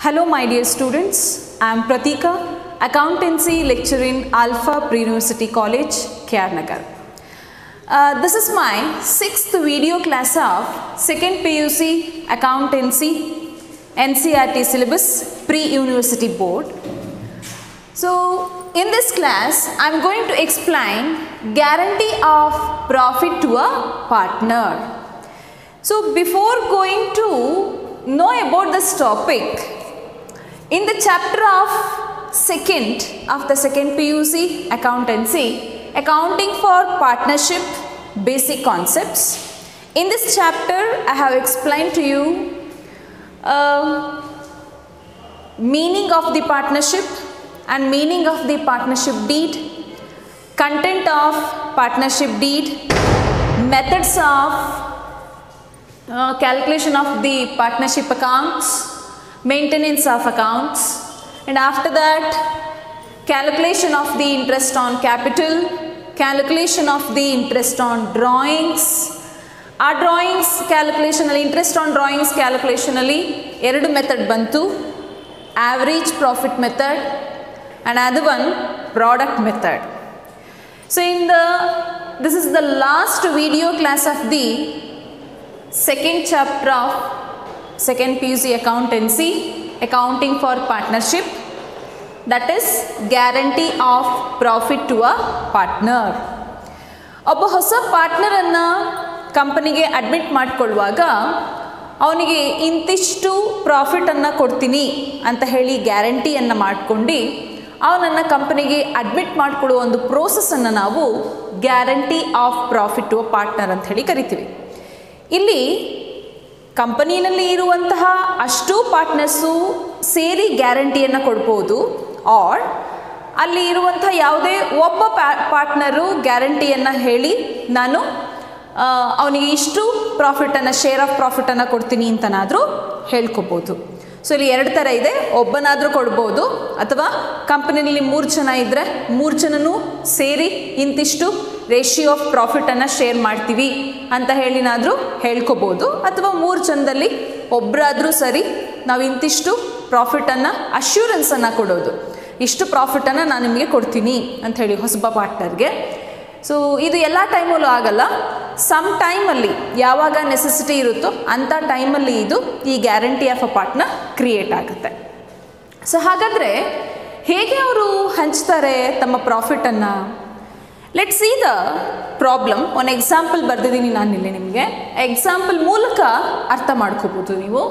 Hello, my dear students. I am Pratika, accountancy lecturer in Alpha Pre-University College, Kyarnagar. Uh, this is my sixth video class of second PUC accountancy NCRT syllabus pre-university board. So in this class, I am going to explain guarantee of profit to a partner. So before going to know about this topic, in the chapter of second of the second PUC accountancy, accounting for partnership basic concepts. In this chapter, I have explained to you uh, meaning of the partnership and meaning of the partnership deed, content of partnership deed, methods of uh, calculation of the partnership accounts, maintenance of accounts, and after that, calculation of the interest on capital, calculation of the interest on drawings. ಆ drawings ಕ್ಯಾಲ್ಕುಲೇಷನಲ್ಲಿ interest on drawings ಕ್ಯಾಲ್ಕುಲೇಷನಲ್ಲಿ ಎರಡು method ಬಂತು average profit method and ಅದು one product method so in the this is the last video class of the second chapter of second P U C accountancy accounting for partnership that is guarantee of profit to a partner ಒಬ್ಬ ಹೊಸ ಪಾರ್ಟ್ನರನ್ನು ಕಂಪನಿಗೆ admit ಮಾಡಿಕೊಳ್ಳುವಾಗ ಅವನಿಗೆ ಇಂತಿಷ್ಟು ಪ್ರಾಫಿಟನ್ನು ಕೊಡ್ತೀನಿ ಅಂತ ಹೇಳಿ ಗ್ಯಾರಂಟಿಯನ್ನು ಮಾಡ್ಕೊಂಡು ಅವನನ್ನು ಕಂಪನಿಗೆ ಅಡ್ಮಿಟ್ ಮಾಡಿಕೊಡುವ ಒಂದು ಪ್ರೋಸೆಸ್ಸನ್ನು ನಾವು guarantee of profit to a partner ಅಂತ ಹೇಳಿ ಕರಿತೀವಿ ಇಲ್ಲಿ ಕಂಪನಿನಲ್ಲಿ ಇರುವಂತಹ ಅಷ್ಟು ಪಾರ್ಟ್ನರ್ಸು ಸೇರಿ ಗ್ಯಾರಂಟಿಯನ್ನು ಕೊಡ್ಬೋದು ಆರ್ ಅಲ್ಲಿ ಇರುವಂಥ ಯಾವುದೇ ಒಬ್ಬ ಪಾರ್ಟ್ನರು ಗ್ಯಾರಂಟಿಯನ್ನು ಹೇಳಿ ನಾನು ಅವನಿಗೆ ಇಷ್ಟು ಪ್ರಾಫಿಟನ್ನು ಶೇರ್ ಆಫ್ ಪ್ರಾಫಿಟನ್ನು ಕೊಡ್ತೀನಿ ಅಂತನಾದರೂ ಹೇಳ್ಕೊಬೋದು ಸೊ ಇಲ್ಲಿ ಎರಡು ಥರ ಇದೆ ಒಬ್ಬನಾದರೂ ಕೊಡ್ಬೋದು ಅಥವಾ ಕಂಪನಿಯಲ್ಲಿ ಮೂರು ಜನ ಇದ್ದರೆ ಮೂರು ಜನನೂ ಸೇರಿ ಇಂತಿಷ್ಟು ರೇಷಿಯೋ ಆಫ್ ಪ್ರಾಫಿಟನ್ನು ಶೇರ್ ಮಾಡ್ತೀವಿ ಅಂತ ಹೇಳಿನಾದರೂ ಹೇಳ್ಕೊಬೋದು ಅಥವಾ ಮೂರು ಜನದಲ್ಲಿ ಒಬ್ಬರಾದರೂ ಸರಿ ನಾವು ಇಂತಿಷ್ಟು ಪ್ರಾಫಿಟನ್ನು ಅಶ್ಯೂರೆನ್ಸನ್ನು ಕೊಡೋದು ಇಷ್ಟು ಪ್ರಾಫಿಟನ್ನು ನಾನು ನಿಮಗೆ ಕೊಡ್ತೀನಿ ಅಂಥೇಳಿ ಹೊಸಬ ಪಾರ್ಟ್ನರ್ಗೆ ಸೊ ಇದು ಎಲ್ಲ ಟೈಮಲ್ಲೂ ಆಗಲ್ಲ ಸಮ್ ಟೈಮಲ್ಲಿ ಯಾವಾಗ ನೆಸೆಸಿಟಿ ಇರುತ್ತೋ ಅಂಥ ಟೈಮಲ್ಲಿ ಇದು ಈ guarantee of a partner create ಆಗುತ್ತೆ ಸೊ ಹಾಗಾದರೆ ಹೇಗೆ ಅವರು ಹಂಚ್ತಾರೆ ತಮ್ಮ ಪ್ರಾಫಿಟನ್ನು ಲೆಟ್ ಸಿ ದ ಪ್ರಾಬ್ಲಮ್ ಒಂದು ಎಕ್ಸಾಂಪಲ್ ಬರೆದಿದ್ದೀನಿ ನಾನಿಲ್ಲಿ ನಿಮಗೆ ಎಕ್ಸಾಂಪಲ್ ಮೂಲಕ ಅರ್ಥ ಮಾಡ್ಕೋಬೋದು ನೀವು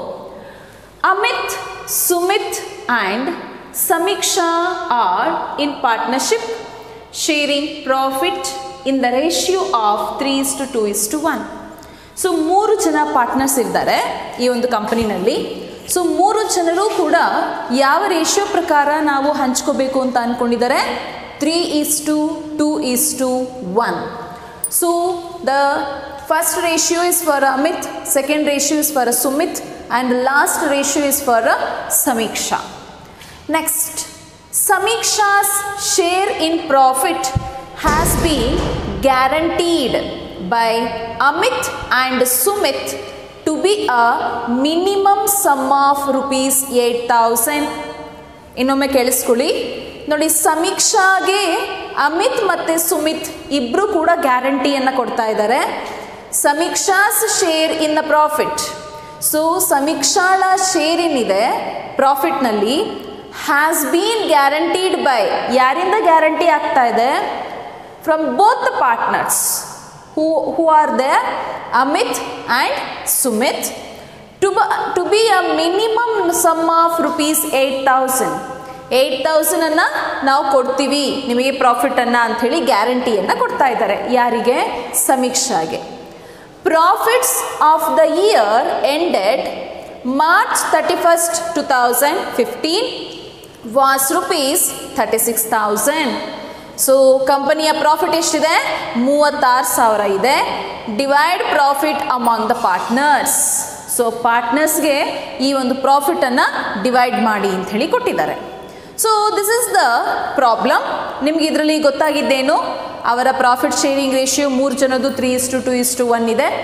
Amit Sumit and Samiksha are in partnership sharing profit in the ratio of three is to two is to one so ಮೂರು ಜನ ಪಾರ್ಟ್ನರ್ಸ್ ಇದ್ದಾರೆ ಈ ಒಂದು ಕಂಪನಿನಲ್ಲಿ ಸೊ ಮೂರು ಜನರು ಕೂಡ ಯಾವ ರೇಷಿಯೋ ಪ್ರಕಾರ ನಾವು ಹಂಚ್ಕೋಬೇಕು ಅಂತ ಅಂದ್ಕೊಂಡಿದ್ದಾರೆ three is to two is to one so the first ratio is for Amit second ratio is for Sumit and last ratio is for Samiksha next Samiksha's share in profit has been guaranteed by Amit and Sumit to be a minimum sum of rupees eight thousand ಇನ್ನೊಮ್ಮೆ ಕೇಳಿಸ್ಕೊಳ್ಳಿ ನೋಡಿ ಸಮೀಕ್ಷಾಗೆ ಅಮಿತ್ ಮತ್ತು ಸುಮಿತ್ ಇಬ್ಬರು ಕೂಡ ಗ್ಯಾರಂಟಿಯನ್ನು ಕೊಡ್ತಾ ಇದ್ದಾರೆ Samiksha's share in the profit so ಸಮೀಕ್ಷಾಳ ಶೇರ್ ಏನಿದೆ ಪ್ರಾಫಿಟ್ನಲ್ಲಿ ಹ್ಯಾಸ್ ಬೀನ್ ಗ್ಯಾರಂಟೀಡ್ ಬೈ ಯಾರಿಂದ ಗ್ಯಾರಂಟಿ ಆಗ್ತಾ ಇದೆ from both the partners who who are the Amit and Sumit to ಬ to be a minimum sum of rupees eight thousand eight ತೌಸಂಡನ್ನು ನಾವು ಕೊಡ್ತೀವಿ ನಿಮಗೆ ಪ್ರಾಫಿಟನ್ನು ಅಂಥೇಳಿ ಗ್ಯಾರಂಟಿಯನ್ನು ಕೊಡ್ತಾ ಇದ್ದಾರೆ ಯಾರಿಗೆ ಸಮೀಕ್ಷಾಗೆ profits of the year ended March thirty first two thousand fifteen was rupees thirty six thousand so ಕಂಪನಿಯ ಪ್ರಾಫಿಟ್ ಎಷ್ಟಿದೆ ಮೂವತ್ತಾರು ಸಾವಿರ ಇದೆ divide profit among the partners so ಪಾರ್ಟ್ನರ್ಸ್ಗೆ ಈ ಒಂದು ಪ್ರಾಫಿಟನ್ನು ಡಿವೈಡ್ ಮಾಡಿ ಅಂತ ಹೇಳಿ ಕೊಟ್ಟಿದ್ದಾರೆ so this is the problem ನಿಮ್ಗೆ ಇದರಲ್ಲಿ ಗೊತ್ತಾಗಿದ್ದೇನು ಅವರ ಪ್ರಾಫಿಟ್ ಶೇರಿಂಗ್ ರೇಷಿಯೋ ಮೂರು ಜನದ್ದು three is to two is to one ಇದೆ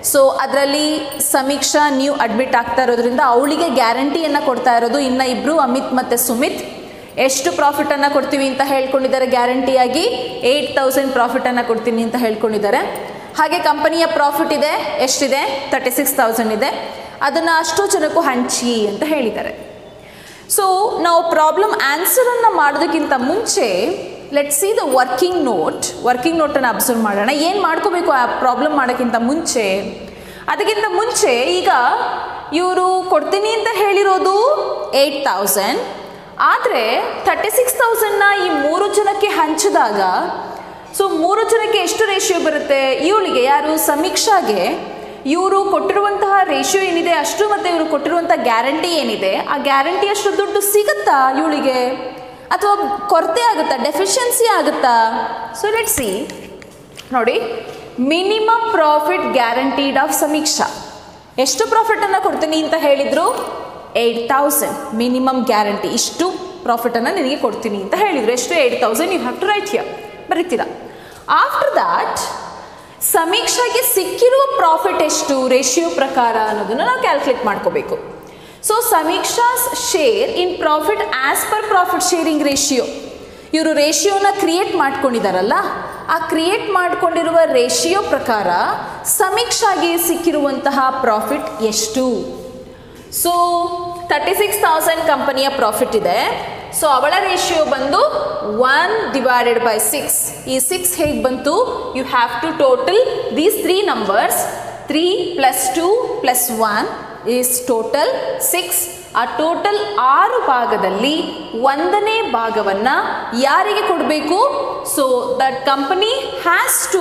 ಸೊ ಅದರಲ್ಲಿ ಸಮೀಕ್ಷಾ ನ್ಯೂ ಅಡ್ಮಿಟ್ ಆಗ್ತಾ ಇರೋದ್ರಿಂದ ಅವಳಿಗೆ ಗ್ಯಾರಂಟಿಯನ್ನು ಕೊಡ್ತಾ ಇರೋದು ಇನ್ನು ಇಬ್ಬರು ಅಮಿತ್ ಮತ್ತು ಸುಮಿತ್ ಎಷ್ಟು ಪ್ರಾಫಿಟನ್ನು ಕೊಡ್ತೀವಿ ಅಂತ ಹೇಳ್ಕೊಂಡಿದ್ದಾರೆ ಗ್ಯಾರಂಟಿಯಾಗಿ ಏಯ್ಟ್ ತೌಸಂಡ್ ಪ್ರಾಫಿಟನ್ನು ಕೊಡ್ತೀನಿ ಅಂತ ಹೇಳ್ಕೊಂಡಿದ್ದಾರೆ ಹಾಗೆ ಕಂಪನಿಯ ಪ್ರಾಫಿಟ್ ಇದೆ ಎಷ್ಟಿದೆ ತರ್ಟಿ ಸಿಕ್ಸ್ ತೌಸಂಡ್ ಇದೆ ಅದನ್ನು ಅಷ್ಟು ಜನಕ್ಕೂ ಹಂಚಿ ಅಂತ ಹೇಳಿದ್ದಾರೆ ಸೊ ನಾವು ಪ್ರಾಬ್ಲಮ್ ಆನ್ಸರನ್ನು ಮಾಡೋದಕ್ಕಿಂತ ಮುಂಚೆ let see the working note working ನೋಟನ್ನು ಅಬ್ಸರ್ವ್ ಮಾಡೋಣ ಏನು ಮಾಡ್ಕೋಬೇಕು ಆ ಪ್ರಾಬ್ಲಮ್ ಮಾಡೋಕ್ಕಿಂತ ಮುಂಚೆ ಅದಕ್ಕಿಂತ ಮುಂಚೆ ಈಗ ಇವರು ಕೊಡ್ತೀನಿ ಅಂತ ಹೇಳಿರೋದು ಏಯ್ಟ್ ತೌಸಂಡ್ ಆದರೆ ತರ್ಟಿ ಸಿಕ್ಸ್ ತೌಸಂಡ್ನ ಈ ಮೂರು ಜನಕ್ಕೆ ಹಂಚಿದಾಗ ಸೊ ಮೂರು ಜನಕ್ಕೆ ಎಷ್ಟು ರೇಷಿಯೋ ಬರುತ್ತೆ ಇವಳಿಗೆ ಯಾರು ಸಮೀಕ್ಷಾಗೆ ಇವರು ಕೊಟ್ಟಿರುವಂತಹ ರೇಷಿಯೋ ಏನಿದೆ ಅಷ್ಟು ಮತ್ತು ಇವರು ಕೊಟ್ಟಿರುವಂಥ ಗ್ಯಾರಂಟಿ ಏನಿದೆ ಆ ಗ್ಯಾರಂಟಿ ಅಷ್ಟು ದುಡ್ಡು ಸಿಗುತ್ತಾ ಇವಳಿಗೆ ಅಥವಾ ಕೊರತೆ ಆಗುತ್ತಾ ಡೆಫಿಷಿಯನ್ಸಿ ಆಗುತ್ತಾ ಸೊ ಲೆಟ್ ಸಿ ನೋಡಿ minimum profit guaranteed of Samiksha ಎಷ್ಟು ಪ್ರಾಫಿಟನ್ನು ಕೊಡ್ತೀನಿ ಅಂತ ಹೇಳಿದರು ಏಯ್ಟ್ ತೌಸಂಡ್ ಮಿನಿಮಮ್ ಗ್ಯಾರಂಟಿ ಇಷ್ಟು ಪ್ರಾಫಿಟನ್ನು ನಿನಗೆ ಕೊಡ್ತೀನಿ ಅಂತ ಹೇಳಿದರು ಎಷ್ಟು eight thousand you have to write here ಬರೀತೀರಾ ಆಫ್ಟರ್ ದ್ಯಾಟ್ ಸಮೀಕ್ಷೆಗೆ ಸಿಕ್ಕಿರುವ ಪ್ರಾಫಿಟ್ ಎಷ್ಟು ರೇಷಿಯೋ ಪ್ರಕಾರ ಅನ್ನೋದನ್ನು ನಾವು ಕ್ಯಾಲ್ಕುಲೇಟ್ ಮಾಡ್ಕೋಬೇಕು so Samiksha's share in profit as per profit sharing ratio ಇವರು ರೇಷಿಯೋನ ಕ್ರಿಯೇಟ್ ಮಾಡ್ಕೊಂಡಿದ್ದಾರಲ್ಲ ಆ ಕ್ರಿಯೇಟ್ ಮಾಡ್ಕೊಂಡಿರುವ ರೇಷಿಯೋ ಪ್ರಕಾರ ಸಮೀಕ್ಷಾಗೆ ಸಿಕ್ಕಿರುವಂತಹ ಪ್ರಾಫಿಟ್ ಎಷ್ಟು ಸೊ ತರ್ಟಿ ಸಿಕ್ಸ್ ತೌಸಂಡ್ ಕಂಪನಿಯ ಪ್ರಾಫಿಟ್ ಇದೆ ಸೊ ಅವಳ ರೇಷಿಯೋ ಬಂದು ಒನ್ ಡಿವೈಡೆಡ್ ಬೈ ಸಿಕ್ಸ್ ಈ ಸಿಕ್ಸ್ ಹೇಗೆ ಬಂತು you have to total these three numbers three plus two plus one is total six ಆ ಟೋಟಲ್ ಆರು ಭಾಗದಲ್ಲಿ ಒಂದನೇ ಭಾಗವನ್ನು ಯಾರಿಗೆ ಕೊಡಬೇಕು so that company has to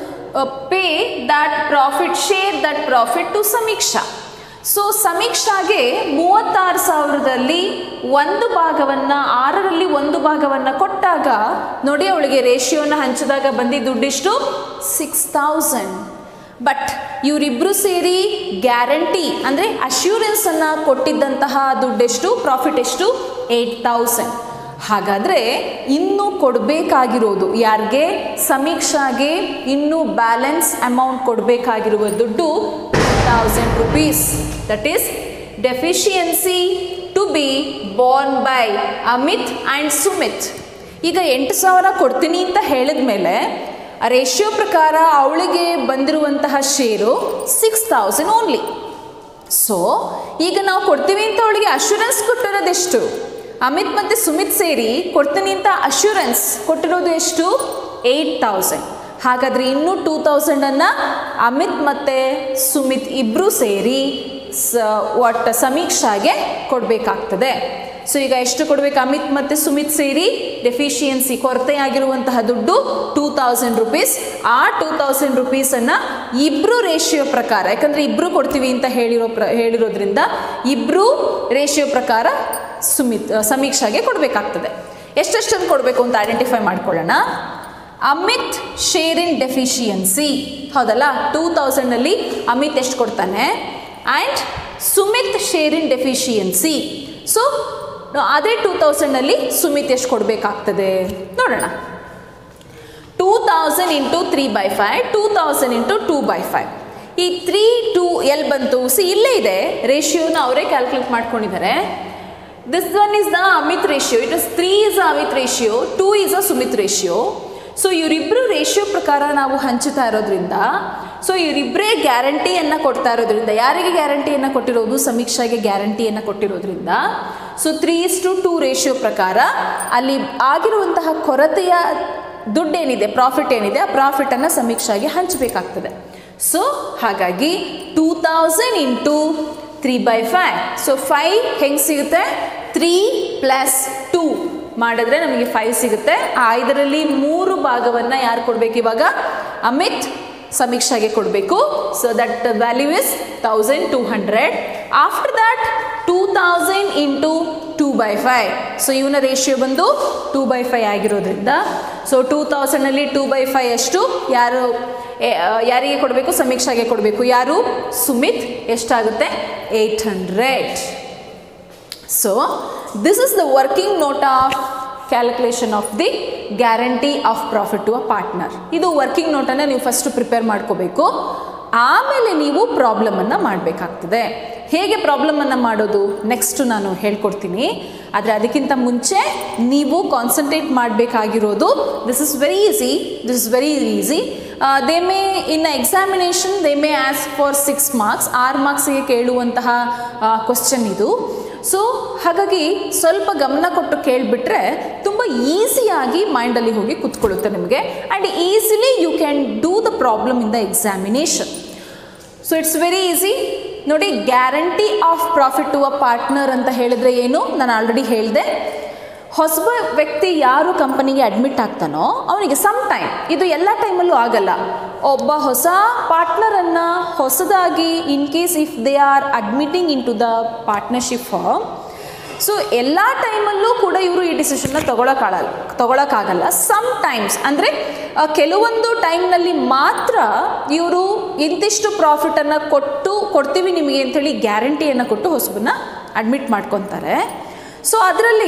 pay that profit share that profit to Samiksha so ಸಮೀಕ್ಷಾಗೆ ಮೂವತ್ತಾರು ಸಾವಿರದಲ್ಲಿ ಒಂದು ಭಾಗವನ್ನು ಆರರಲ್ಲಿ ಒಂದು ಭಾಗವನ್ನು ಕೊಟ್ಟಾಗ ನೋಡಿ ಅವಳಿಗೆ ರೇಷಿಯೋನ ಹಂಚಿದಾಗ ಬಂದಿದ್ದ ದುಡ್ಡಿಷ್ಟು ಸಿಕ್ಸ್ ತೌಸಂಡ್ ಬಟ್ ಇವರಿಬ್ಬರು ಸೇರಿ ಗ್ಯಾರಂಟಿ ಅಂದರೆ ಅಶ್ಯೂರೆನ್ಸನ್ನು ಕೊಟ್ಟಿದ್ದಂತಹ ದುಡ್ಡೆಷ್ಟು ಪ್ರಾಫಿಟ್ ಎಷ್ಟು ಏಯ್ಟ್ ತೌಸಂಡ್ ಹಾಗಾದರೆ ಇನ್ನೂ ಕೊಡಬೇಕಾಗಿರೋದು ಯಾರಿಗೆ ಸಮೀಕ್ಷಾಗೆ ಇನ್ನೂ ಬ್ಯಾಲೆನ್ಸ್ ಅಮೌಂಟ್ ಕೊಡಬೇಕಾಗಿರುವ ದುಡ್ಡು thousand rupees that is deficiency to be borne by Amit and Sumit ಈಗ ಎಂಟು ಸಾವಿರ ಕೊಡ್ತೀನಿ ಅಂತ ಹೇಳಿದ ಮೇಲೆ ರೇಷಿಯೋ ಪ್ರಕಾರ ಅವಳಿಗೆ ಬಂದಿರುವಂತಹ share six thousand only so ಈಗ ನಾವು ಕೊಡ್ತೀವಿ ಅಂತ ಅವಳಿಗೆ ಅಶ್ಯೂರೆನ್ಸ್ ಕೊಟ್ಟಿರೋದೆಷ್ಟು ಅಮಿತ್ ಮತ್ತು ಸುಮಿತ್ ಸೇರಿ ಕೊಡ್ತೀನಿ ಅಂತ ಅಶ್ಯೂರೆನ್ಸ್ ಕೊಟ್ಟಿರೋದು ಎಷ್ಟು ಏಯ್ಟ್ ತೌಸಂಡ್ ಹಾಗಾದರೆ ಇನ್ನೂ ಟೂ ತೌಸಂಡನ್ನು ಅಮಿತ್ ಮತ್ತು ಸುಮಿತ್ ಇಬ್ಬರೂ ಸೇರಿ ಸ ಒಟ್ಟು ಸಮೀಕ್ಷಾಗೆ ಕೊಡಬೇಕಾಗ್ತದೆ ಸೊ ಈಗ ಎಷ್ಟು ಕೊಡಬೇಕು ಅಮಿತ್ ಮತ್ತು ಸುಮಿತ್ ಸೇರಿ ಡೆಫಿಷಿಯನ್ಸಿ ಕೊರತೆಯಾಗಿರುವಂತಹ ದುಡ್ಡು ಟೂ ತೌಸಂಡ್ ರುಪೀಸ್ ಆ ಟೂ ತೌಸಂಡ್ ರುಪೀಸನ್ನು ಇಬ್ಬರು ರೇಷಿಯೋ ಪ್ರಕಾರ ಯಾಕಂದರೆ ಇಬ್ಬರು ಕೊಡ್ತೀವಿ ಅಂತ ಹೇಳಿರೋ ಪ್ರ ಹೇಳಿರೋದ್ರಿಂದ ಇಬ್ಬರು ರೇಷಿಯೋ ಪ್ರಕಾರ ಸುಮಿತ್ ಸಮೀಕ್ಷಾಗೆ ಕೊಡಬೇಕಾಗ್ತದೆ ಎಷ್ಟೆಷ್ಟನ್ನು ಕೊಡಬೇಕು ಅಂತ ಐಡೆಂಟಿಫೈ ಮಾಡ್ಕೊಳ್ಳೋಣ ಅಮಿತ್ ಶೇರ್ ಇನ್ ಡೆಫಿಷಿಯನ್ಸಿ ಹೌದಲ್ಲ ಟೂ ತೌಸಂಡಲ್ಲಿ ಅಮಿತ್ ಎಷ್ಟು ಕೊಡ್ತಾನೆ and Sumit share in deficiency so ಅದೇ ಟೂ ತೌಸಂಡಲ್ಲಿ ಸುಮಿತ್ ಎಷ್ಟು ಕೊಡಬೇಕಾಗ್ತದೆ ನೋಡೋಣ two thousand into three by five two thousand into two by five ಈ ತ್ರೀ ಟೂ ಎಲ್ಲಿ ಬಂತು ಸಿ ಇಲ್ಲೇ ಇದೆ ರೇಷಿಯೋನ ಅವರೇ ಕ್ಯಾಲ್ಕುಲೇಟ್ ಮಾಡ್ಕೊಂಡಿದ್ದಾರೆ this one is the Amit ratio it is three is a Amit ratio two is a Sumit ratio so ಇವರಿಬ್ಬರು ratio ಪ್ರಕಾರ ನಾವು ಹಂಚುತ್ತಾ ಇರೋದ್ರಿಂದ ಸೊ ಇವರಿಬ್ಬರೇ ಗ್ಯಾರಂಟಿಯನ್ನು ಕೊಡ್ತಾ ಇರೋದ್ರಿಂದ ಯಾರಿಗೆ ಗ್ಯಾರಂಟಿಯನ್ನು ಕೊಟ್ಟಿರೋದು ಸಮೀಕ್ಷೆಗೆ ಗ್ಯಾರಂಟಿಯನ್ನು ಕೊಟ್ಟಿರೋದ್ರಿಂದ so three is to two ratio ಪ್ರಕಾರ ಅಲ್ಲಿ ಆಗಿರುವಂತಹ ಕೊರತೆಯ ದುಡ್ಡೇನಿದೆ ಪ್ರಾಫಿಟ್ ಏನಿದೆ ಆ ಪ್ರಾಫಿಟನ್ನು ಸಮೀಕ್ಷೆಗೆ ಹಂಚಬೇಕಾಗ್ತದೆ ಸೊ ಹಾಗಾಗಿ two thousand into three by five so five ಹೆಂಗೆ ಸಿಗುತ್ತೆ ತ್ರೀ ಪ್ಲಸ್ ಟೂ ಮಾಡಿದ್ರೆ ನಮಗೆ ಫೈವ್ ಸಿಗುತ್ತೆ ಆ ಐದರಲ್ಲಿ ಮೂರು ಭಾಗವನ್ನು ಯಾರು ಕೊಡಬೇಕು ಇವಾಗ ಅಮಿತ್ ಸಮೀಕ್ಷೆಗೆ ಕೊಡಬೇಕು so that value is thousand two hundred after that two thousand into two by five so ಇವನ ರೇಷಿಯೋ ಬಂದು ಟೂ ಬೈ ಫೈವ್ ಆಗಿರೋದ್ರಿಂದ ಸೊ ಟೂ ತೌಸಂಡಲ್ಲಿ ಟೂ ಬೈ ಫೈವ್ ಎಷ್ಟು ಯಾರು ಎ- ಆ, ಯಾರಿಗೆ ಕೊಡಬೇಕು ಸಮೀಕ್ಷೆಗೆ ಕೊಡಬೇಕು ಯಾರು ಸುಮಿತ್ ಎಷ್ಟಾಗುತ್ತೆ eight hundred so this is the working note of calculation of the guarantee of profit to a partner ಇದು ವರ್ಕಿಂಗ್ ನೋಟನ್ನು ನೀವು ಫಸ್ಟ್ ಪ್ರಿಪೇರ್ ಮಾಡ್ಕೋಬೇಕು ಆಮೇಲೆ ನೀವು ಪ್ರಾಬ್ಲಮನ್ನು ಮಾಡಬೇಕಾಗ್ತದೆ ಹೇಗೆ ಪ್ರಾಬ್ಲಮನ್ನು ಮಾಡೋದು ನೆಕ್ಸ್ಟ್ ನಾನು ಹೇಳ್ಕೊಡ್ತೀನಿ ಆದರೆ ಅದಕ್ಕಿಂತ ಮುಂಚೆ ನೀವು ಕಾನ್ಸಂಟ್ರೇಟ್ ಮಾಡಬೇಕಾಗಿರೋದು this is very easy this is very easy they may in examination they may ask for six marks ಆರು ಮಾರ್ಕ್ಸಿಗೆ ಕೇಳುವಂತಹ ಕ್ವಶನ್ ಇದು ಸೊ ಹಾಗಾಗಿ ಸ್ವಲ್ಪ ಗಮನ ಕೊಟ್ಟು ಕೇಳಿಬಿಟ್ರೆ ತುಂಬ ಈಸಿಯಾಗಿ ಮೈಂಡಲ್ಲಿ ಹೋಗಿ ಕುತ್ಕೊಳ್ಳುತ್ತೆ ನಿಮಗೆ and easily you can do the problem in the examination so it's very easy ನೋಡಿ guarantee of profit to a partner ಅಂತ ಹೇಳಿದ್ರೆ ಏನು ನಾನು ಆಲ್ರೆಡಿ ಹೇಳಿದೆ ಹೊಸಬ ವ್ಯಕ್ತಿ ಯಾರು ಕಂಪನಿಗೆ ಅಡ್ಮಿಟ್ ಆಗ್ತಾನೋ ಅವನಿಗೆ ಸಮ್ ಟೈಮ್ ಇದು ಎಲ್ಲ ಟೈಮಲ್ಲೂ ಆಗಲ್ಲ ಒಬ್ಬ ಹೊಸ ಪಾರ್ಟ್ನರನ್ನು ಹೊಸದಾಗಿ in case if they are admitting into the partnership firm so ಎಲ್ಲ ಟೈಮಲ್ಲೂ ಕೂಡ ಇವರು ಈ ಡಿಸಿಷನ್ನ ತಗೊಳಕ್ಕಾಗಲ್ಲ ತಗೊಳಕ್ಕಾಗಲ್ಲ ಸಮ್ ಟೈಮ್ಸ್ ಅಂದರೆ ಕೆಲವೊಂದು ಟೈಮ್ನಲ್ಲಿ ಮಾತ್ರ ಇವರು ಇಂತಿಷ್ಟು ಪ್ರಾಫಿಟನ್ನು ಕೊಟ್ಟು ಕೊಡ್ತೀವಿ ನಿಮಗೆ ಅಂಥೇಳಿ ಗ್ಯಾರಂಟಿಯನ್ನು ಕೊಟ್ಟು ಹೊಸಬನ್ನ ಅಡ್ಮಿಟ್ ಮಾಡ್ಕೊತಾರೆ ಸೊ ಅದರಲ್ಲಿ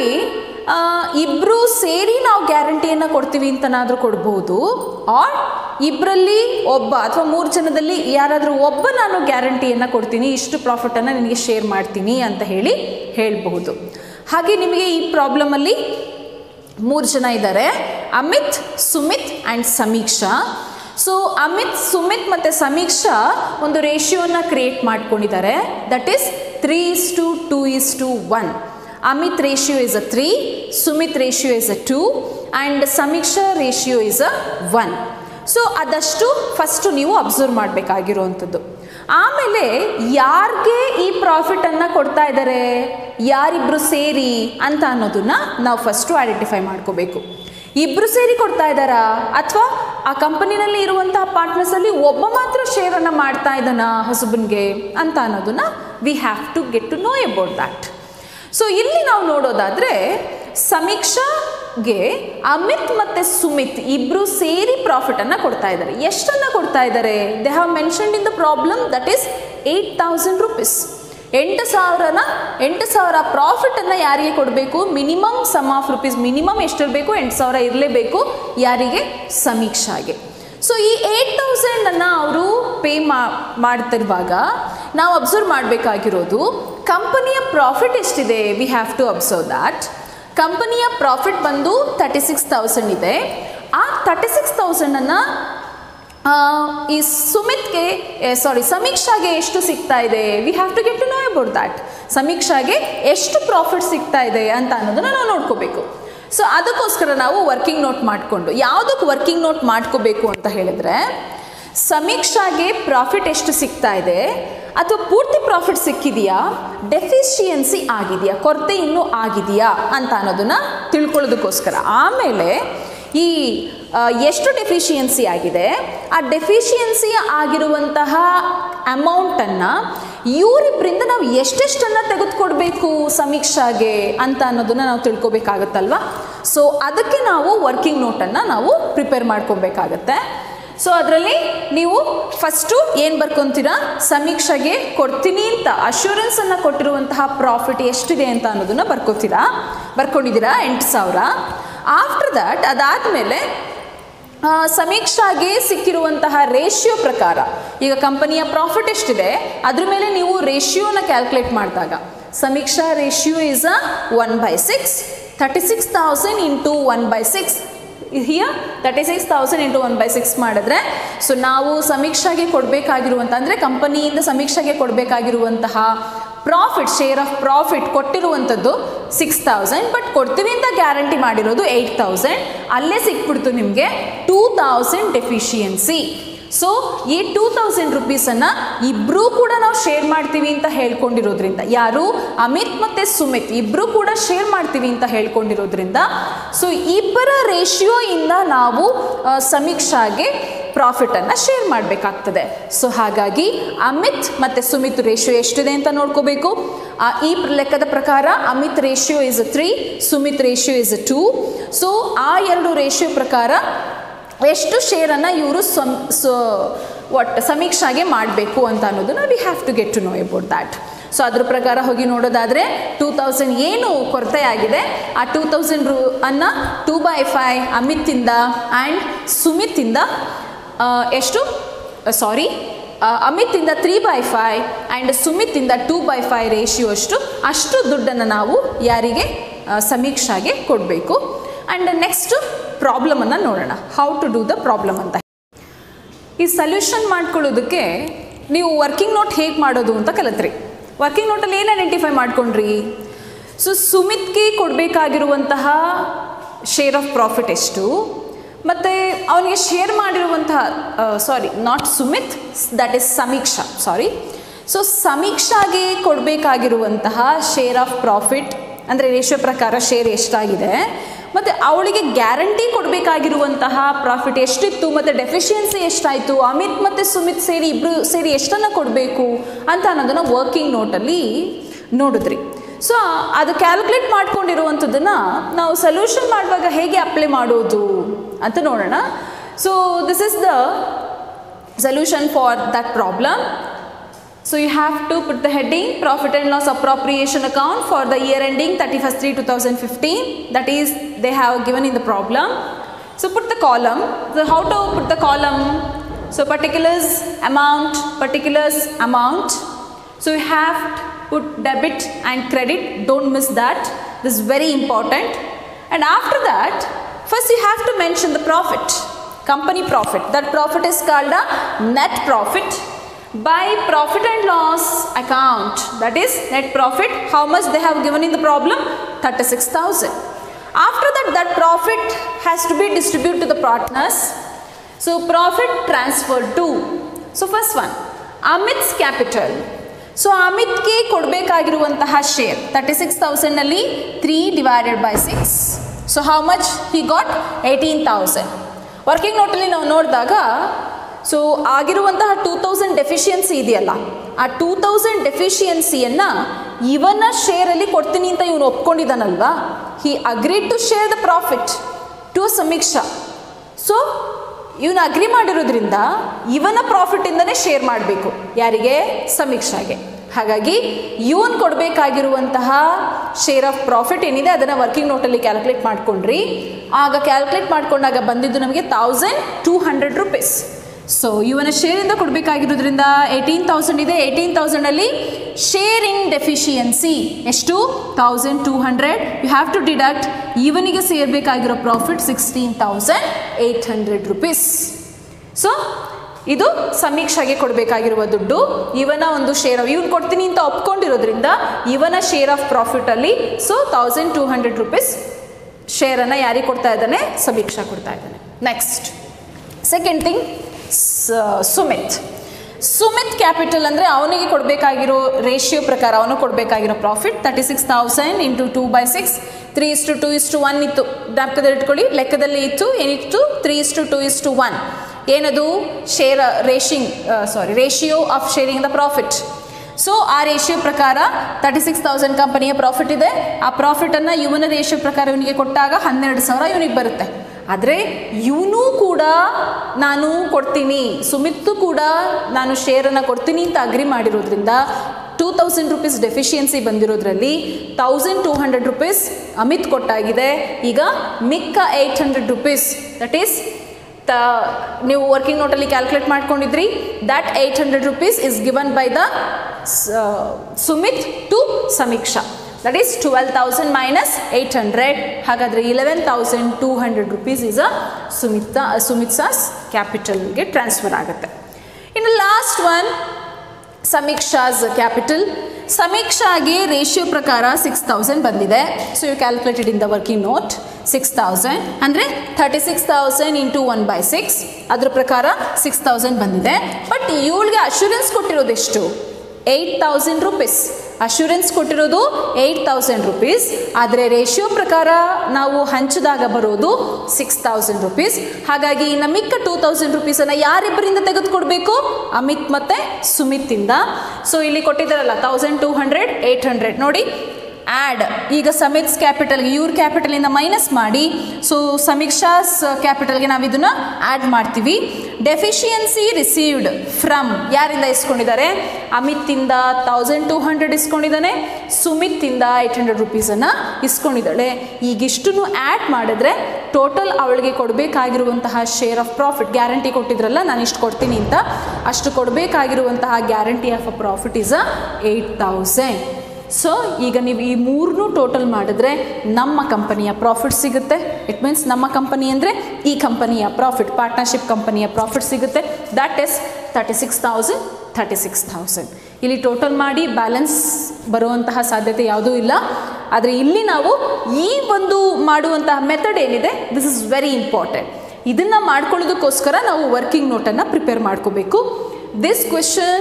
ಇಬ್ಬರು ಸೇರಿ ನಾವು ಗ್ಯಾರಂಟಿಯನ್ನು ಕೊಡ್ತೀವಿ ಅಂತನಾದರೂ ಕೊಡ್ಬೋದು ಆರ್ ಇಬ್ಬರಲ್ಲಿ ಒಬ್ಬ ಅಥವಾ ಮೂರು ಜನದಲ್ಲಿ ಯಾರಾದರೂ ಒಬ್ಬ ನಾನು ಗ್ಯಾರಂಟಿಯನ್ನು ಕೊಡ್ತೀನಿ ಇಷ್ಟು ಪ್ರಾಫಿಟನ್ನು ನಿನಗೆ ಶೇರ್ ಮಾಡ್ತೀನಿ ಅಂತ ಹೇಳಿ ಹೇಳಬಹುದು ಹಾಗೆ ನಿಮಗೆ ಈ ಪ್ರಾಬ್ಲಮಲ್ಲಿ ಮೂರು ಜನ ಇದ್ದಾರೆ ಅಮಿತ್ ಸುಮಿತ್ ಆ್ಯಂಡ್ ಸಮೀಕ್ಷಾ ಸೊ ಅಮಿತ್ ಸುಮಿತ್ ಮತ್ತು ಸಮೀಕ್ಷಾ ಒಂದು ರೇಷಿಯೋನ ಕ್ರಿಯೇಟ್ ಮಾಡ್ಕೊಂಡಿದ್ದಾರೆ that is three is to two is to one Amit ratio is a three Sumit ratio is a two and Samiksha ratio is a one so ಅದಷ್ಟು ಫಸ್ಟು ನೀವು ಅಬ್ಸರ್ವ್ ಮಾಡಬೇಕಾಗಿರುವಂಥದ್ದು ಆಮೇಲೆ ಯಾರಿಗೆ ಈ ಪ್ರಾಫಿಟನ್ನು ಕೊಡ್ತಾ ಇದ್ದಾರೆ ಯಾರಿಬ್ಬರು ಸೇರಿ ಅಂತ ಅನ್ನೋದನ್ನ ನಾವು ಫಸ್ಟು ಐಡೆಂಟಿಫೈ ಮಾಡ್ಕೋಬೇಕು ಇಬ್ಬರು ಸೇರಿ ಕೊಡ್ತಾ ಇದ್ದಾರಾ ಅಥವಾ ಆ ಕಂಪನಿನಲ್ಲಿ ಇರುವಂತಹ ಪಾರ್ಟ್ನರ್ಸಲ್ಲಿ ಒಬ್ಬ ಮಾತ್ರ ಶೇರನ್ನು ಮಾಡ್ತಾ ಇದ್ದಾನ ಹೊಸಬನಿಗೆ ಅಂತ ಅನ್ನೋದನ್ನ we have to get to know about that so ಇಲ್ಲಿ ನಾವು ನೋಡೋದಾದರೆ ಸಮೀಕ್ಷಾಗೆ ಅಮಿತ್ ಮತ್ತು ಸುಮಿತ್ ಇಬ್ಬರು ಸೇರಿ ಪ್ರಾಫಿಟನ್ನು ಕೊಡ್ತಾ ಇದ್ದಾರೆ ಎಷ್ಟನ್ನು ಕೊಡ್ತಾ ಇದ್ದಾರೆ they have mentioned in the problem that is eight thousand rupees ಎಂಟು ಸಾವಿರನ ಎಂಟು ಸಾವಿರ ಪ್ರಾಫಿಟನ್ನು ಯಾರಿಗೆ ಕೊಡಬೇಕು minimum sum of rupees minimum ಎಷ್ಟಿರಬೇಕು ಎಂಟು ಸಾವಿರ ಇರಲೇಬೇಕು ಯಾರಿಗೆ ಸಮೀಕ್ಷಾಗೆ ಸೊ ಈ ಏಯ್ಟ್ ತೌಸಂಡನ್ನು ಅವರು ಪೇ ಮಾ ಮಾಡ್ತಿರುವಾಗ ನಾವು ಅಬ್ಸರ್ವ್ ಮಾಡಬೇಕಾಗಿರೋದು ಕಂಪನಿಯ ಪ್ರಾಫಿಟ್ ಎಷ್ಟಿದೆ we have to observe that ಕಂಪನಿಯ ಪ್ರಾಫಿಟ್ ಬಂದು ತರ್ಟಿ ಸಿಕ್ಸ್ ತೌಸಂಡ್ ಇದೆ ಆ ತರ್ಟಿ ಸಿಕ್ಸ್ ತೌಸಂಡನ್ನು ಈ ಸುಮಿತ್ಗೆ ಸಾರಿ ಸಮೀಕ್ಷಾಗೆ ಎಷ್ಟು ಸಿಗ್ತಾ ಇದೆ we have to get to know about that ಸಮೀಕ್ಷಾಗೆ ಎಷ್ಟು ಪ್ರಾಫಿಟ್ ಸಿಗ್ತಾ ಇದೆ ಅಂತ ಅನ್ನೋದನ್ನು ನಾವು ನೋಡ್ಕೋಬೇಕು ಸೊ ಅದಕ್ಕೋಸ್ಕರ ನಾವು ವರ್ಕಿಂಗ್ ನೋಟ್ ಮಾಡಿಕೊಂಡು ಯಾವುದಕ್ಕೆ ವರ್ಕಿಂಗ್ ನೋಟ್ ಮಾಡ್ಕೋಬೇಕು ಅಂತ ಹೇಳಿದ್ರೆ ಸಮೀಕ್ಷಾಗೆ ಪ್ರಾಫಿಟ್ ಎಷ್ಟು ಸಿಗ್ತಾ ಇದೆ ಅಥವಾ ಪೂರ್ತಿ ಪ್ರಾಫಿಟ್ ಸಿಕ್ಕಿದೆಯಾ ಡೆಫಿಷಿಯನ್ಸಿ ಆಗಿದೆಯಾ ಕೊರತೆ ಇನ್ನೂ ಆಗಿದೆಯಾ ಅಂತ ಅನ್ನೋದನ್ನು ತಿಳ್ಕೊಳ್ಳೋದಕ್ಕೋಸ್ಕರ ಆಮೇಲೆ ಈ ಎಷ್ಟು ಡೆಫಿಷಿಯನ್ಸಿ ಆಗಿದೆ ಆ ಡೆಫಿಷಿಯನ್ಸಿ ಆಗಿರುವಂತಹ ಅಮೌಂಟನ್ನು ಇವರಿಬ್ಬರಿಂದ ನಾವು ಎಷ್ಟೆಷ್ಟನ್ನು ತೆಗೆದುಕೊಡ್ಬೇಕು ಸಮೀಕ್ಷಾಗೆ ಅಂತ ಅನ್ನೋದನ್ನು ನಾವು ತಿಳ್ಕೊಬೇಕಾಗತ್ತಲ್ವ ಸೊ ಅದಕ್ಕೆ ನಾವು ವರ್ಕಿಂಗ್ ನೋಟನ್ನು ನಾವು ಪ್ರಿಪೇರ್ ಮಾಡ್ಕೊಬೇಕಾಗತ್ತೆ ಸೊ ಅದರಲ್ಲಿ ನೀವು ಫಸ್ಟು ಏನು ಬರ್ಕೊತೀರಾ ಸಮೀಕ್ಷೆಗೆ ಕೊಡ್ತೀನಿ ಅಂತ ಅಶ್ಯೂರೆನ್ಸನ್ನು ಕೊಟ್ಟಿರುವಂತಹ ಪ್ರಾಫಿಟ್ ಎಷ್ಟಿದೆ ಅಂತ ಅನ್ನೋದನ್ನು ಬರ್ಕೋತೀರಾ ಬರ್ಕೊಂಡಿದ್ದೀರಾ ಎಂಟು ಸಾವಿರ ಆಫ್ಟರ್ ದ್ಯಾಟ್ ಅದಾದಮೇಲೆ ಸಮೀಕ್ಷಾಗೆ ಸಿಕ್ಕಿರುವಂತಹ ರೇಷಿಯೋ ಪ್ರಕಾರ ಈಗ ಕಂಪನಿಯ ಪ್ರಾಫಿಟ್ ಎಷ್ಟಿದೆ ಅದ್ರ ಮೇಲೆ ನೀವು ರೇಷಿಯೋನ ಕ್ಯಾಲ್ಕುಲೇಟ್ ಮಾಡಿದಾಗ Samiksha ratio is a one by six thirty six thousand into one by six here thirty six thousand into one by six ಮಾಡಿದ್ರೆ ಸೊ ನಾವು ಸಮೀಕ್ಷೆಗೆ ಕೊಡಬೇಕಾಗಿರುವಂಥ ಅಂದರೆ ಕಂಪನಿಯಿಂದ ಸಮೀಕ್ಷೆಗೆ ಕೊಡಬೇಕಾಗಿರುವಂತಹ ಪ್ರಾಫಿಟ್ ಶೇರ್ ಆಫ್ ಪ್ರಾಫಿಟ್ ಕೊಟ್ಟಿರುವಂಥದ್ದು ಸಿಕ್ಸ್ ತೌಸಂಡ್ ಬಟ್ ಕೊಡ್ತೀವಿ ಅಂತ ಗ್ಯಾರಂಟಿ ಮಾಡಿರೋದು ಏಯ್ಟ್ ತೌಸಂಡ್ ಅಲ್ಲೇ ಸಿಕ್ಬಿಡ್ತು ನಿಮಗೆ ಟೂ ತೌಸಂಡ್ ಡೆಫಿಷಿಯನ್ಸಿ ಸೊ ಈ ಟೂ ತೌಸಂಡ್ ರುಪೀಸನ್ನು ಇಬ್ಬರೂ ಕೂಡ ನಾವು ಶೇರ್ ಮಾಡ್ತೀವಿ ಅಂತ ಹೇಳ್ಕೊಂಡಿರೋದ್ರಿಂದ ಯಾರು ಅಮಿತ್ ಮತ್ತು ಸುಮಿತ್ ಇಬ್ಬರೂ ಕೂಡ ಶೇರ್ ಮಾಡ್ತೀವಿ ಅಂತ ಹೇಳ್ಕೊಂಡಿರೋದ್ರಿಂದ ಸೊ ಇಬ್ಬರ ರೇಷಿಯೋ ಇಂದ ನಾವು ಆ, ಸಮೀಕ್ಷಾಗೆ ಪ್ರಾಫಿಟನ್ನು ಶೇರ್ ಮಾಡಬೇಕಾಗ್ತದೆ ಸೊ ಹಾಗಾಗಿ ಅಮಿತ್ ಮತ್ತು ಸುಮಿತ್ ರೇಷಿಯೋ ಎಷ್ಟಿದೆ ಅಂತ ನೋಡ್ಕೋಬೇಕು ಆ, ಈ ಪ್ರ- ಲೆಕ್ಕದ ಪ್ರಕಾರ Amit ratio is three Sumit ratio is two so ಆ ಎರಡು ರೇಷಿಯೋ ಪ್ರಕಾರ ಎಷ್ಟು ಶೇರನ್ನು ಇವರು ಸಮ್ ಸೊ ಒಟ್ಟು ಸಮೀಕ್ಷಾಗೆ ಮಾಡಬೇಕು ಅಂತ ಅನ್ನೋದನ್ನ we have to get to know about that so ಅದ್ರ ಪ್ರಕಾರ ಹೋಗಿ ನೋಡೋದಾದರೆ ಟೂ ತೌಸಂಡ್ ಏನು ಕೊರತೆ ಆಗಿದೆ ಆ ಟೂ ತೌಸಂಡ್ ರು ಅನ್ನು ಟೂ ಬೈ ಫೈ ಅಮಿತಿಂದ ಆ್ಯಂಡ್ ಸುಮಿತಿಂದ ಆ, ಎಷ್ಟು ಸಾರಿ ಅಮಿತಿಂದ ತ್ರೀ ಬೈ ಫೈ ಆ್ಯಂಡ್ ಸುಮಿತಿಂದ ಟೂ ಬೈ ಫೈ ರೇಷಿಯೋ ಅಷ್ಟು ಅಷ್ಟು ದುಡ್ಡನ್ನು ನಾವು ಯಾರಿಗೆ ಆ, ಸಮೀಕ್ಷಾಗೆ ಕೊಡಬೇಕು ಆ್ಯಂಡ್ ನೆಕ್ಸ್ಟ್ ಪ್ರಾಬ್ಲಮನ್ನು ನೋಡೋಣ how to do the problem ಅಂತ ಈ ಸೊಲ್ಯೂಷನ್ ಮಾಡ್ಕೊಳ್ಳೋದಕ್ಕೆ ನೀವು ವರ್ಕಿಂಗ್ ನೋಟ್ ಹೇಗೆ ಮಾಡೋದು ಅಂತ ಕಲಿತ್ರಿ ವರ್ಕಿಂಗ್ ನೋಟಲ್ಲಿ ಏನು ಐಡೆಂಟಿಫೈ ಮಾಡ್ಕೊಂಡ್ರಿ ಸೊ ಸುಮಿತ್ಗೆ ಕೊಡಬೇಕಾಗಿರುವಂತಹ ಶೇರ್ ಆಫ್ ಪ್ರಾಫಿಟ್ ಎಷ್ಟು ಮತ್ತು ಅವನಿಗೆ ಶೇರ್ ಮಾಡಿರುವಂತಹ sorry not Sumit that is Samiksha sorry so ಸಮೀಕ್ಷಾಗೆ ಕೊಡಬೇಕಾಗಿರುವಂತಹ ಶೇರ್ ಆಫ್ ಪ್ರಾಫಿಟ್ ಅಂದರೆ ರೇಷಿಯೋ ಪ್ರಕಾರ ಶೇರ್ ಎಷ್ಟಾಗಿದೆ ಮತ್ತು ಅವಳಿಗೆ ಗ್ಯಾರಂಟಿ ಕೊಡಬೇಕಾಗಿರುವಂತಹ ಪ್ರಾಫಿಟ್ ಎಷ್ಟಿತ್ತು ಮತ್ತು ಡೆಫಿಷಿಯನ್ಸಿ ಎಷ್ಟಾಯಿತು ಅಮಿತ್ ಮತ್ತು ಸುಮಿತ್ ಸೇರಿ ಇಬ್ಬರು ಸೇರಿ ಎಷ್ಟನ್ನು ಕೊಡಬೇಕು ಅಂತ ಅನ್ನೋದನ್ನು ವರ್ಕಿಂಗ್ ನೋಟಲ್ಲಿ ನೋಡಿದ್ರಿ ಸೊ ಅದು ಕ್ಯಾಲ್ಕುಲೇಟ್ ಮಾಡ್ಕೊಂಡಿರುವಂಥದ್ದನ್ನು ನಾವು ಸೊಲ್ಯೂಷನ್ ಮಾಡುವಾಗ ಹೇಗೆ ಅಪ್ಲೈ ಮಾಡೋದು ಅಂತ ನೋಡೋಣ so this is the solution for that problem So you have to put the heading profit and loss appropriation account for the year ending 31st 3 2015 that is they have given in the problem. So put the column. So how to put the column? So particulars amount, particulars amount. So you have to put debit and credit. Don't miss that. This is very important. And after that, first you have to mention the profit, company profit. That profit is called a net profit by profit and loss account that is net profit how much they have given in the problem 36000 after that that profit has to be distributed to the partners so profit transferred to so first one amit's capital so ಅಮಿತ್ಗೆ ಕೊಡಬೇಕಾಗಿರುವಂತಹ share thirty six ತೌಸಂಡ್ನಲ್ಲಿ three divided by six so how much he got eighteen thousand working ನೋಟಲ್ಲಿ ನಾವು ನೋಡಿದಾಗ so ಆಗಿರುವಂತಹ two thousand deficiency ಇದೆಯಲ್ಲ ಆ two thousand ಡೆಫಿಷಿಯನ್ಸಿಯನ್ನು ಇವನ ಶೇರಲ್ಲಿ ಕೊಡ್ತೀನಿ ಅಂತ ಇವನು ಒಪ್ಕೊಂಡಿದ್ದಾನಲ್ವಾ he agree to share the profit to Samiksha so ಇವನು ಅಗ್ರಿ ಮಾಡಿರೋದ್ರಿಂದ ಇವನ ಪ್ರಾಫಿಟಿಂದನೇ ಶೇರ್ ಮಾಡಬೇಕು ಯಾರಿಗೆ ಸಮೀಕ್ಷಾಗೆ ಹಾಗಾಗಿ ಇವನ್ ಕೊಡಬೇಕಾಗಿರುವಂತಹ ಶೇರ್ ಆಫ್ ಪ್ರಾಫಿಟ್ ಏನಿದೆ ಅದನ್ನು ವರ್ಕಿಂಗ್ ನೋಟಲ್ಲಿ ಕ್ಯಾಲ್ಕುಲೇಟ್ ಮಾಡ್ಕೊಂಡ್ರಿ ಆಗ ಕ್ಯಾಲ್ಕುಲೇಟ್ ಮಾಡ್ಕೊಂಡಾಗ ಬಂದಿದ್ದು ನಮಗೆ thousand two hundred rupees so ಇವನ ಶೇರಿಂದ ಕೊಡಬೇಕಾಗಿರೋದ್ರಿಂದ ಏಯ್ಟೀನ್ ತೌಸಂಡ್ ಇದೆ ಏಯ್ಟೀನ್ ತೌಸಂಡಲ್ಲಿ ಶೇರಿಂಗ್ ಡೆಫಿಷಿಯನ್ಸಿ ಎಷ್ಟು thousand two hundred you have to deduct ಇವನಿಗೆ ಸೇರಬೇಕಾಗಿರೋ profit sixteen thousand eight hundred rupees so ಇದು ಸಮೀಕ್ಷೆಗೆ ಕೊಡಬೇಕಾಗಿರುವ ದುಡ್ಡು ಇವನ ಒಂದು ಶೇರ್ ಇವನು ಕೊಡ್ತೀನಿ ಅಂತ ಒಪ್ಕೊಂಡಿರೋದ್ರಿಂದ ಇವನ ಶೇರ್ ಆಫ್ ಪ್ರಾಫಿಟಲ್ಲಿ so thousand two hundred rupees ಶೇರನ್ನು ಯಾರಿಗೆ ಕೊಡ್ತಾ ಇದ್ದಾನೆ ಸಮೀಕ್ಷಾ ಕೊಡ್ತಾ ಇದ್ದಾನೆ next second thing Sumit Sumit capital ಅಂದರೆ ಅವನಿಗೆ ಕೊಡಬೇಕಾಗಿರೋ ರೇಷಿಯೋ ಪ್ರಕಾರ ಅವನು ಕೊಡಬೇಕಾಗಿರೋ profit thirty six thousand into two by six three is to two is to one ಇತ್ತು ಜ್ಞಾಪಕದಲ್ಲಿ ಇಟ್ಕೊಳ್ಳಿ ಲೆಕ್ಕದಲ್ಲಿ ಇತ್ತು ಏನಿತ್ತು three is to two is to one ಏನದು ಶೇರ್ ರೇಷಿಂಗ್ sorry ratio of sharing the profit so ಆ ರೇಷಿಯೋ ಪ್ರಕಾರ ತರ್ಟಿ ಸಿಕ್ಸ್ ತೌಸಂಡ್ ಕಂಪನಿಯ ಪ್ರಾಫಿಟ್ ಇದೆ ಆ ಪ್ರಾಫಿಟನ್ನು ಇವನ ರೇಷಿಯೋ ಪ್ರಕಾರ ಇವನಿಗೆ ಕೊಟ್ಟಾಗ ಹನ್ನೆರಡು ಸಾವಿರ ಇವನಿಗೆ ಬರುತ್ತೆ ಆದರೆ ಇವನು ಕೂಡ ನಾನು ಕೊಡ್ತೀನಿ ಸುಮಿತ್ತು ಕೂಡ ನಾನು ಶೇರನ್ನು ಕೊಡ್ತೀನಿ ಅಂತ ಅಗ್ರಿ ಮಾಡಿರೋದ್ರಿಂದ ಟೂ ತೌಸಂಡ್ ರುಪೀಸ್ ಡೆಫಿಷಿಯನ್ಸಿ ಬಂದಿರೋದ್ರಲ್ಲಿ thousand two hundred rupees Amit ಕೊಟ್ಟಾಗಿದೆ ಈಗ ಮಿಕ್ಕ eight hundred rupees that is ತ ನೀವು ವರ್ಕಿಂಗ್ ನೋಟಲ್ಲಿ ಕ್ಯಾಲ್ಕುಲೇಟ್ ಮಾಡ್ಕೊಂಡಿದ್ರಿ that eight hundred rupees is given by the Sumit to Samiksha that is twelve thousand minus eight hundred ಹಾಗಾದರೆ eleven thousand two hundred rupees is a ಸುಮಿತಾ ಸುಮಿತ್ಸಾಸ್ ಕ್ಯಾಪಿಟಲ್ಗೆ ಟ್ರಾನ್ಸ್ಫರ್ ಆಗುತ್ತೆ ಇನ್ನು ಲಾಸ್ಟ್ ಒನ್ ಸಮೀಕ್ಷಾಸ್ ಕ್ಯಾಪಿಟಲ್ ಸಮೀಕ್ಷಾಗೆ ರೇಷಿಯೋ ಪ್ರಕಾರ ಸಿಕ್ಸ್ ತೌಸಂಡ್ ಬಂದಿದೆ so you calculated in the working note six thousand ಅಂದರೆ thirty six thousand into one by six ಅದ್ರ ಪ್ರಕಾರ ಸಿಕ್ಸ್ ತೌಸಂಡ್ ಬಂದಿದೆ ಬಟ್ ಇವಳಿಗೆ ಅಶ್ಯೂರೆನ್ಸ್ ಕೊಟ್ಟಿರೋದೆಷ್ಟು ಏಯ್ಟ್ ತೌಸಂಡ್ ರುಪೀಸ್ ಅಶ್ಯೂರೆನ್ಸ್ ಕೊಟ್ಟಿರೋದು ಏಯ್ಟ್ ತೌಸಂಡ್ ರುಪೀಸ್ ಆದರೆ ರೇಷಿಯೋ ಪ್ರಕಾರ ನಾವು ಹಂಚಿದಾಗ ಬರೋದು ಸಿಕ್ಸ್ ತೌಸಂಡ್ ರುಪೀಸ್ ಹಾಗಾಗಿ ಇನ್ನು ಮಿಕ್ಕ ಟೂ ತೌಸಂಡ್ ರುಪೀಸನ್ನು ಯಾರಿಬ್ಬರಿಂದ ತೆಗೆದುಕೊಡ್ಬೇಕು ಅಮಿತ್ ಮತ್ತು ಸುಮಿತ್ತಿಂದ ಸೊ ಇಲ್ಲಿ ಕೊಟ್ಟಿದ್ದಾರಲ್ಲ thousand two hundred eight hundred ನೋಡಿ ಆ್ಯಡ್ ಈಗ ಸಮಿತ್ಸ್ ಕ್ಯಾಪಿಟಲ್ಗೆ ಇವ್ರ ಕ್ಯಾಪಿಟಲಿಂದ ಮೈನಸ್ ಮಾಡಿ ಸೊ ಸಮೀಕ್ಷಾಸ್ ಕ್ಯಾಪಿಟಲ್ಗೆ ನಾವು ಇದನ್ನು ಆ್ಯಡ್ ಮಾಡ್ತೀವಿ ಡೆಫಿಷಿಯನ್ಸಿ ರಿಸೀವ್ಡ್ ಫ್ರಮ್ ಯಾರಿಂದ ಇಸ್ಕೊಂಡಿದ್ದಾರೆ ಅಮಿತಿಂದ ತೌಸಂಡ್ ಟೂ ಹಂಡ್ರೆಡ್ ಇಸ್ಕೊಂಡಿದ್ದಾನೆ ಸುಮಿತಿಂದ ಏಯ್ಟ್ ಹಂಡ್ರೆಡ್ ರುಪೀಸನ್ನು ಇಸ್ಕೊಂಡಿದ್ದಾಳೆ ಈಗಿಷ್ಟನ್ನು ಆ್ಯಡ್ ಮಾಡಿದ್ರೆ ಟೋಟಲ್ ಅವಳಿಗೆ ಕೊಡಬೇಕಾಗಿರುವಂತಹ ಶೇರ್ ಆಫ್ ಪ್ರಾಫಿಟ್ ಗ್ಯಾರಂಟಿ ಕೊಟ್ಟಿದ್ರಲ್ಲ ನಾನು ಇಷ್ಟು ಕೊಡ್ತೀನಿ ಅಂತ ಅಷ್ಟು ಕೊಡಬೇಕಾಗಿರುವಂತಹ guarantee of a profit is a eight thousand so ಈಗ ನೀವು ಈ ಮೂರನ್ನೂ ಟೋಟಲ್ ಮಾಡಿದ್ರೆ ನಮ್ಮ ಕಂಪನಿಯ ಪ್ರಾಫಿಟ್ ಸಿಗುತ್ತೆ ಇಟ್ ಮೀನ್ಸ್ ನಮ್ಮ ಕಂಪನಿ ಅಂದರೆ ಈ ಕಂಪನಿಯ ಪ್ರಾಫಿಟ್ ಪಾರ್ಟ್ನರ್ಶಿಪ್ ಕಂಪನಿಯ ಪ್ರಾಫಿಟ್ ಸಿಗುತ್ತೆ that is thirty six thousand thirty six thousand ಇಲ್ಲಿ ಟೋಟಲ್ ಮಾಡಿ ಬ್ಯಾಲೆನ್ಸ್ ಬರುವಂತಹ ಸಾಧ್ಯತೆ ಯಾವುದೂ ಇಲ್ಲ ಆದರೆ ಇಲ್ಲಿ ನಾವು ಈ ಒಂದು ಮಾಡುವಂತಹ ಮೆಥಡ್ ಏನಿದೆ ದಿಸ್ ಇಸ್ ವೆರಿ ಇಂಪಾರ್ಟೆಂಟ್ ಇದನ್ನು ಮಾಡ್ಕೊಳ್ಳೋದಕ್ಕೋಸ್ಕರ ನಾವು ವರ್ಕಿಂಗ್ ನೋಟನ್ನು ಪ್ರಿಪೇರ್ ಮಾಡ್ಕೋಬೇಕು this question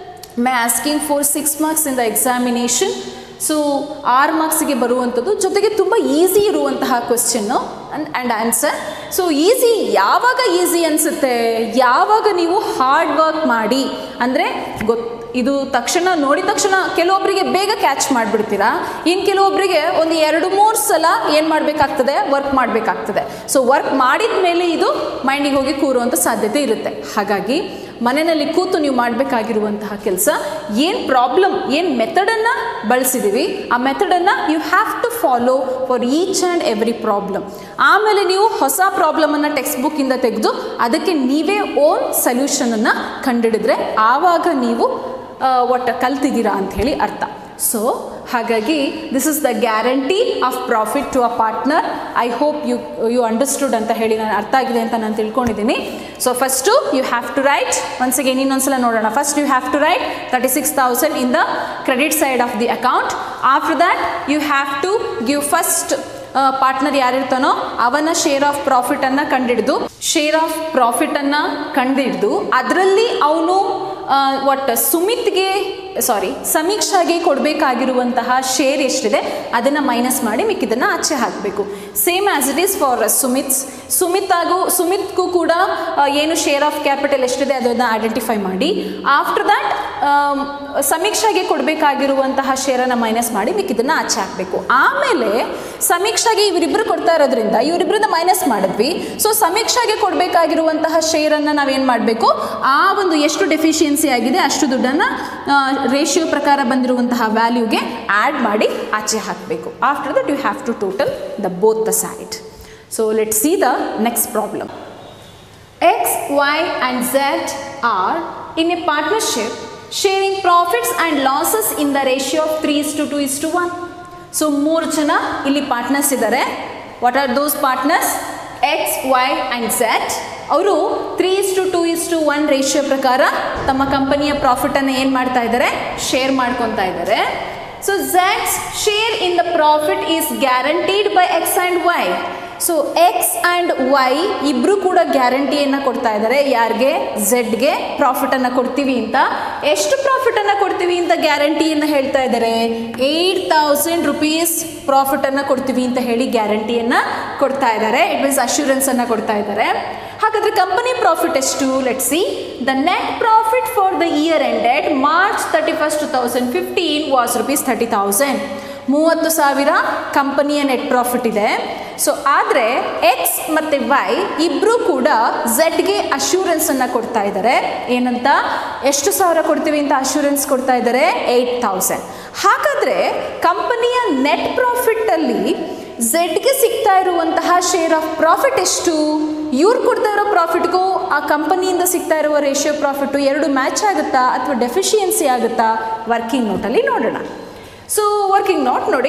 my asking for six marks in the examination so ಆರು ಮಾರ್ಕ್ಸಿಗೆ ಬರುವಂಥದ್ದು ಜೊತೆಗೆ ತುಂಬ ಈಸಿ ಇರುವಂತಹ ಕ್ವೆಶ್ಚನ್ನು and and answer so easy ಯಾವಾಗ ಈಸಿ ಅನಿಸುತ್ತೆ ಯಾವಾಗ ನೀವು ಹಾರ್ಡ್ ವರ್ಕ್ ಮಾಡಿ ಅಂದರೆ ಗೊತ್ತು ಇದು ತಕ್ಷಣ ನೋಡಿದ ತಕ್ಷಣ ಕೆಲವೊಬ್ಬರಿಗೆ ಬೇಗ ಕ್ಯಾಚ್ ಮಾಡಿಬಿಡ್ತೀರಾ ಇನ್ನು ಕೆಲವೊಬ್ಬರಿಗೆ ಒಂದು ಎರಡು ಮೂರು ಸಲ ಏನು ಮಾಡಬೇಕಾಗ್ತದೆ ವರ್ಕ್ ಮಾಡಬೇಕಾಗ್ತದೆ ಸೊ ವರ್ಕ್ ಮಾಡಿದ ಮೇಲೆ ಇದು ಮೈಂಡಿಗೆ ಹೋಗಿ ಕೂರುವಂಥ ಸಾಧ್ಯತೆ ಇರುತ್ತೆ ಹಾಗಾಗಿ ಮನೆಯಲ್ಲಿ ಕೂತು ನೀವು ಮಾಡಬೇಕಾಗಿರುವಂತಹ ಕೆಲಸ ಏನು ಪ್ರಾಬ್ಲಮ್ ಏನು ಮೆಥಡನ್ನು ಬಳಸಿದ್ದೀವಿ ಆ ಮೆಥಡನ್ನು you have to follow for each and every problem ಆಮೇಲೆ ನೀವು ಹೊಸ ಪ್ರಾಬ್ಲಮನ್ನು ಟೆಕ್ಸ್ಟ್ ಬುಕ್ಕಿಂದ ತೆಗೆದು ಅದಕ್ಕೆ ನೀವೇ ಓನ್ ಸೊಲ್ಯೂಷನನ್ನು ಕಂಡಿಡಿದ್ರೆ ಆವಾಗ ನೀವು ಒಟ್ಟು ಕಲ್ತಿದ್ದೀರಾ ಅಂಥೇಳಿ ಅರ್ಥ ಸೊ ಹಾಗಾಗಿ this is the guarantee of profit to a partner I hope you you understood ಅಂತ ಹೇಳಿ ನಾನು ಅರ್ಥ ಆಗಿದೆ ಅಂತ ನಾನು ತಿಳ್ಕೊಂಡಿದ್ದೀನಿ so first you have to write once again ಇನ್ನೊಂದ್ಸಲ ನೋಡೋಣ first you have to write thirty six thousand in the credit side of the account after that you have to give first partner ಯಾರಿರ್ತಾನೋ ಅವನ share of ಪ್ರಾಫಿಟನ್ನು ಕಂಡಿಡಿದು share of ಪ್ರಾಫಿಟನ್ನು ಕಂಡಿಡಿದು ಅದರಲ್ಲಿ ಅವನು ಒಟ್ಟು ಸುಮಿತ್ಗೆ ಸಾರಿ ಸಮೀಕ್ಷಾಗೆ ಕೊಡಬೇಕಾಗಿರುವಂತಹ ಶೇರ್ ಎಷ್ಟಿದೆ ಅದನ್ನು ಮೈನಸ್ ಮಾಡಿ ಮಿಕ್ಕಿದ್ದನ್ನು ಆಚೆ ಹಾಕಬೇಕು same as it is for Sumit's Sumit ಹಾಗೂ ಸುಮಿತ್ಗೂ ಕೂಡ ಆ, ಏನು ಶೇರ್ ಆಫ್ ಕ್ಯಾಪಿಟಲ್ ಎಷ್ಟಿದೆ ಅದನ್ನು ಐಡೆಂಟಿಫೈ ಮಾಡಿ ಆಫ್ಟರ್ ದ್ಯಾಟ್ ಸಮೀಕ್ಷಾಗೆ ಕೊಡಬೇಕಾಗಿರುವಂತಹ ಶೇರನ್ನು ಮೈನಸ್ ಮಾಡಿ ಮಿಕ್ಕಿದ್ದನ್ನು ಆಚೆ ಹಾಕಬೇಕು ಆಮೇಲೆ ಸಮೀಕ್ಷಾಗೆ ಇವರಿಬ್ಬರು ಕೊಡ್ತಾ ಇರೋದ್ರಿಂದ ಇವರಿಬ್ಬರನ್ನ ಮೈನಸ್ ಮಾಡಿದ್ವಿ ಸೊ ಸಮೀಕ್ಷಾಗೆ ಕೊಡಬೇಕಾಗಿರುವಂತಹ ಶೇರನ್ನು ನಾವೇನು ಮಾಡಬೇಕು ಆ ಒಂದು ಎಷ್ಟು ಡೆಫಿಷಿಯನ್ಸಿ ಆಗಿದೆ ಅಷ್ಟು ದುಡ್ಡನ್ನು ರೇಷಿಯೋ ಪ್ರಕಾರ ಬಂದಿರುವಂತಹ ವ್ಯಾಲ್ಯೂಗೆ ಆ್ಯಡ್ ಮಾಡಿ ಆಚೆ ಹಾಕಬೇಕು after that you have to total the both the side so let see the next problem X, Y, and Z are in a partnership sharing profits and losses in the ratio of 3 is to 2 is to 1. So ಮೂರು ಜನ ಇಲ್ಲಿ partners ಇದ್ದಾರೆ what are those partners X Y and Z ಅವರು three is to two is to one ratio ಪ್ರಕಾರ ತಮ್ಮ ಕಂಪನಿಯ ಪ್ರಾಫಿಟನ್ನು ಏನು ಮಾಡ್ತಾ ಇದ್ದಾರೆ ಶೇರ್ ಮಾಡ್ಕೊತಾ ಇದ್ದಾರೆ ಸೊ ಝೆಡ್ಸ್ share in the profit is guaranteed by X and Y so X and Y ಇಬ್ಬರು ಕೂಡ ಗ್ಯಾರಂಟಿಯನ್ನು ಕೊಡ್ತಾ ಇದ್ದಾರೆ ಯಾರಿಗೆ ಝೆಡ್ಗೆ ಪ್ರಾಫಿಟನ್ನು ಕೊಡ್ತೀವಿ ಅಂತ ಎಷ್ಟು ಪ್ರಾಫಿಟನ್ನು ಕೊಡ್ತೀವಿ ಅಂತ ಗ್ಯಾರಂಟಿಯನ್ನು ಹೇಳ್ತಾ ಇದ್ದಾರೆ ಏಯ್ಟ್ ತೌಸಂಡ್ ರುಪೀಸ್ ಪ್ರಾಫಿಟನ್ನು ಕೊಡ್ತೀವಿ ಅಂತ ಹೇಳಿ ಗ್ಯಾರಂಟಿಯನ್ನು ಕೊಡ್ತಾ ಇದ್ದಾರೆ ಇಟ್ ಮೀನ್ಸ್ ಅಶ್ಯೂರೆನ್ಸನ್ನು ಕೊಡ್ತಾ ಇದ್ದಾರೆ ಹಾಗಾದರೆ ಕಂಪನಿ ಪ್ರಾಫಿಟ್ ಎಷ್ಟು let see the net profit for the year ended March thirty first two thousand fifteen was rupees thirty thousand ಮೂವತ್ತು ಸಾವಿರ ಕಂಪನಿಯ ನೆಟ್ ಪ್ರಾಫಿಟ್ ಇದೆ ಸೊ ಆದರೆ ಎಕ್ಸ್ ಮತ್ತು ವೈ ಇಬ್ಬರೂ ಕೂಡ ಝೆಡ್ಗೆ ಅಶ್ಯೂರೆನ್ಸನ್ನು ಕೊಡ್ತಾ ಇದ್ದಾರೆ ಏನಂತ ಎಷ್ಟು ಸಾವಿರ ಕೊಡ್ತೀವಿ ಅಂತ ಅಶ್ಯೂರೆನ್ಸ್ ಕೊಡ್ತಾ ಇದ್ದಾರೆ ಏಯ್ಟ್ ತೌಸಂಡ್ ಹಾಗಾದರೆ ಕಂಪನಿಯ ನೆಟ್ ಪ್ರಾಫಿಟ್ಟಲ್ಲಿ ಝೆಡ್ಗೆ ಸಿಗ್ತಾ ಇರುವಂತಹ ಶೇರ್ ಆಫ್ ಪ್ರಾಫಿಟ್ ಎಷ್ಟು ಇವ್ರು ಕೊಡ್ತಾ ಇರೋ ಪ್ರಾಫಿಟ್ಗೂ ಆ ಕಂಪನಿಯಿಂದ ಸಿಗ್ತಾ ಇರುವ ರೇಷಿಯೋ ಪ್ರಾಫಿಟ್ಟು ಎರಡು ಮ್ಯಾಚ್ ಆಗುತ್ತಾ ಅಥವಾ ಡೆಫಿಷಿಯನ್ಸಿ ಆಗುತ್ತಾ ವರ್ಕಿಂಗ್ ನೋಟಲ್ಲಿ ನೋಡೋಣ ಸೊ ವರ್ಕಿಂಗ್ ನೋಟ್ ನೋಡಿ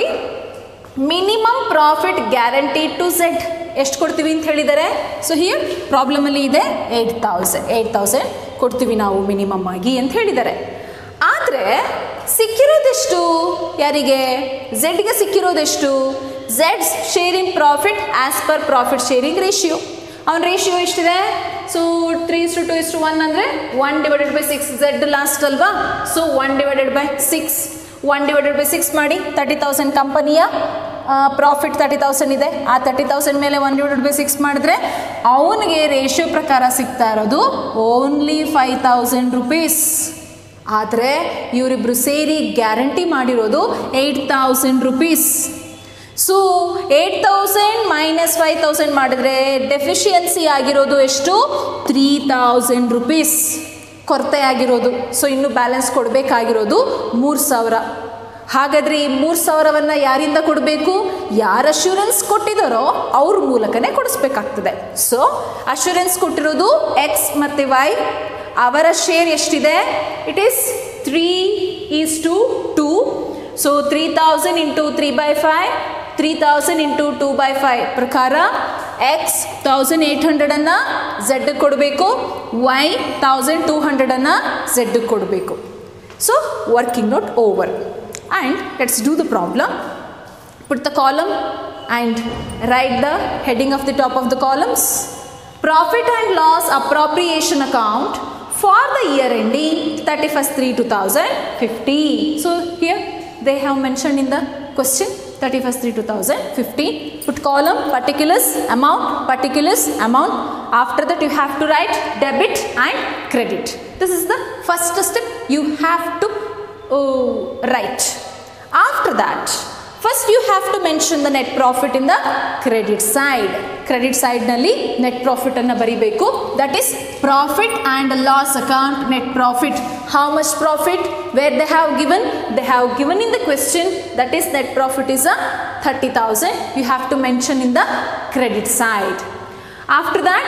minimum profit guarantee to Z ಎಷ್ಟು ಕೊಡ್ತೀವಿ ಅಂತ ಹೇಳಿದ್ದಾರೆ ಸೊ ಹಿಯರ್ ಪ್ರಾಬ್ಲಮಲ್ಲಿ ಇದೆ ಏಯ್ಟ್ ತೌಸಂಡ್ ಏಯ್ಟ್ ತೌಸಂಡ್ ಕೊಡ್ತೀವಿ ನಾವು ಮಿನಿಮಮ್ ಆಗಿ ಅಂತ ಹೇಳಿದ್ದಾರೆ ಆದರೆ ಸಿಕ್ಕಿರೋದೆಷ್ಟು ಯಾರಿಗೆ ಝೆಡ್ಗೆ ಸಿಕ್ಕಿರೋದೆಷ್ಟು ಝೆಡ್ಸ್ sharing profit as per profit sharing ratio ಅವನ ರೇಷಿಯೋ ಎಷ್ಟಿದೆ so three is to two is to one ಅಂದರೆ one divided by six Z last ಅಲ್ವಾ so one divided by six one divided by six ಮಾಡಿ ತರ್ಟಿ ತೌಸಂಡ್ ಕಂಪನಿಯ profit thirty thousand ಇದೆ ಆ thirty thousand ಮೇಲೆ one divided by six ಮಾಡಿದ್ರೆ ಅವನಿಗೆ ratio ಪ್ರಕಾರ ಸಿಗ್ತಾ ಇರೋದು ಓನ್ಲಿ ಫೈವ್ ತೌಸಂಡ್ ರುಪೀಸ್ ಆದರೆ ಇವರಿಬ್ಬರು ಸೇರಿ ಗ್ಯಾರಂಟಿ ಮಾಡಿರೋದು eight thousand rupees so eight thousand minus five thousand ಮಾಡಿದ್ರೆ ಡೆಫಿಷಿಯನ್ಸಿ ಆಗಿರೋದು ಎಷ್ಟು ತ್ರೀ ತೌಸಂಡ್ ರುಪೀಸ್ ಕೊರತೆ ಆಗಿರೋದು ಸೊ ಇನ್ನು ಬ್ಯಾಲೆನ್ಸ್ ಕೊಡಬೇಕಾಗಿರೋದು ಮೂರು ಸಾವಿರ ಹಾಗಾದರೆ ಈ ಮೂರು ಸಾವಿರವನ್ನು ಯಾರಿಂದ ಕೊಡಬೇಕು ಯಾರು ಅಶ್ಯೂರೆನ್ಸ್ ಕೊಟ್ಟಿದ್ದಾರೋ ಅವ್ರ ಮೂಲಕನೇ ಕೊಡಿಸ್ಬೇಕಾಗ್ತದೆ ಸೊ ಅಶ್ಯೂರೆನ್ಸ್ ಕೊಟ್ಟಿರೋದು ಎಕ್ಸ್ ಮತ್ತು ವೈ ಅವರ ಶೇರ್ ಎಷ್ಟಿದೆ it is three is to two so three thousand into three by five three thousand into two by five ಪ್ರಕಾರ ಎಕ್ಸ್ ತೌಸಂಡ್ ಏಯ್ಟ್ ಹಂಡ್ರೆಡನ್ನು ಝೆಡ್ಗೆ ಕೊಡಬೇಕು ವೈ ತೌಸಂಡ್ ಟೂ ಹಂಡ್ರೆಡನ್ನು ಝೆಡ್ಗೆ ಕೊಡಬೇಕು so working note over and let's do the problem put the column and write the heading of the top of the columns profit and loss appropriation account for the year ending 31st 3 2015 so here they have mentioned in the question 31st 3 2015 put column particulars amount particulars amount after that you have to write debit and credit this is the first step you have to uh, write after that first you have to mention the net profit in the credit side credit side ನಲ್ಲಿ net profit ಅನ್ನು ಬರಿಬೇಕು that is profit and loss account net profit how much profit where they have given they have given in the question that is net profit is a 30000 you have to mention in the credit side after that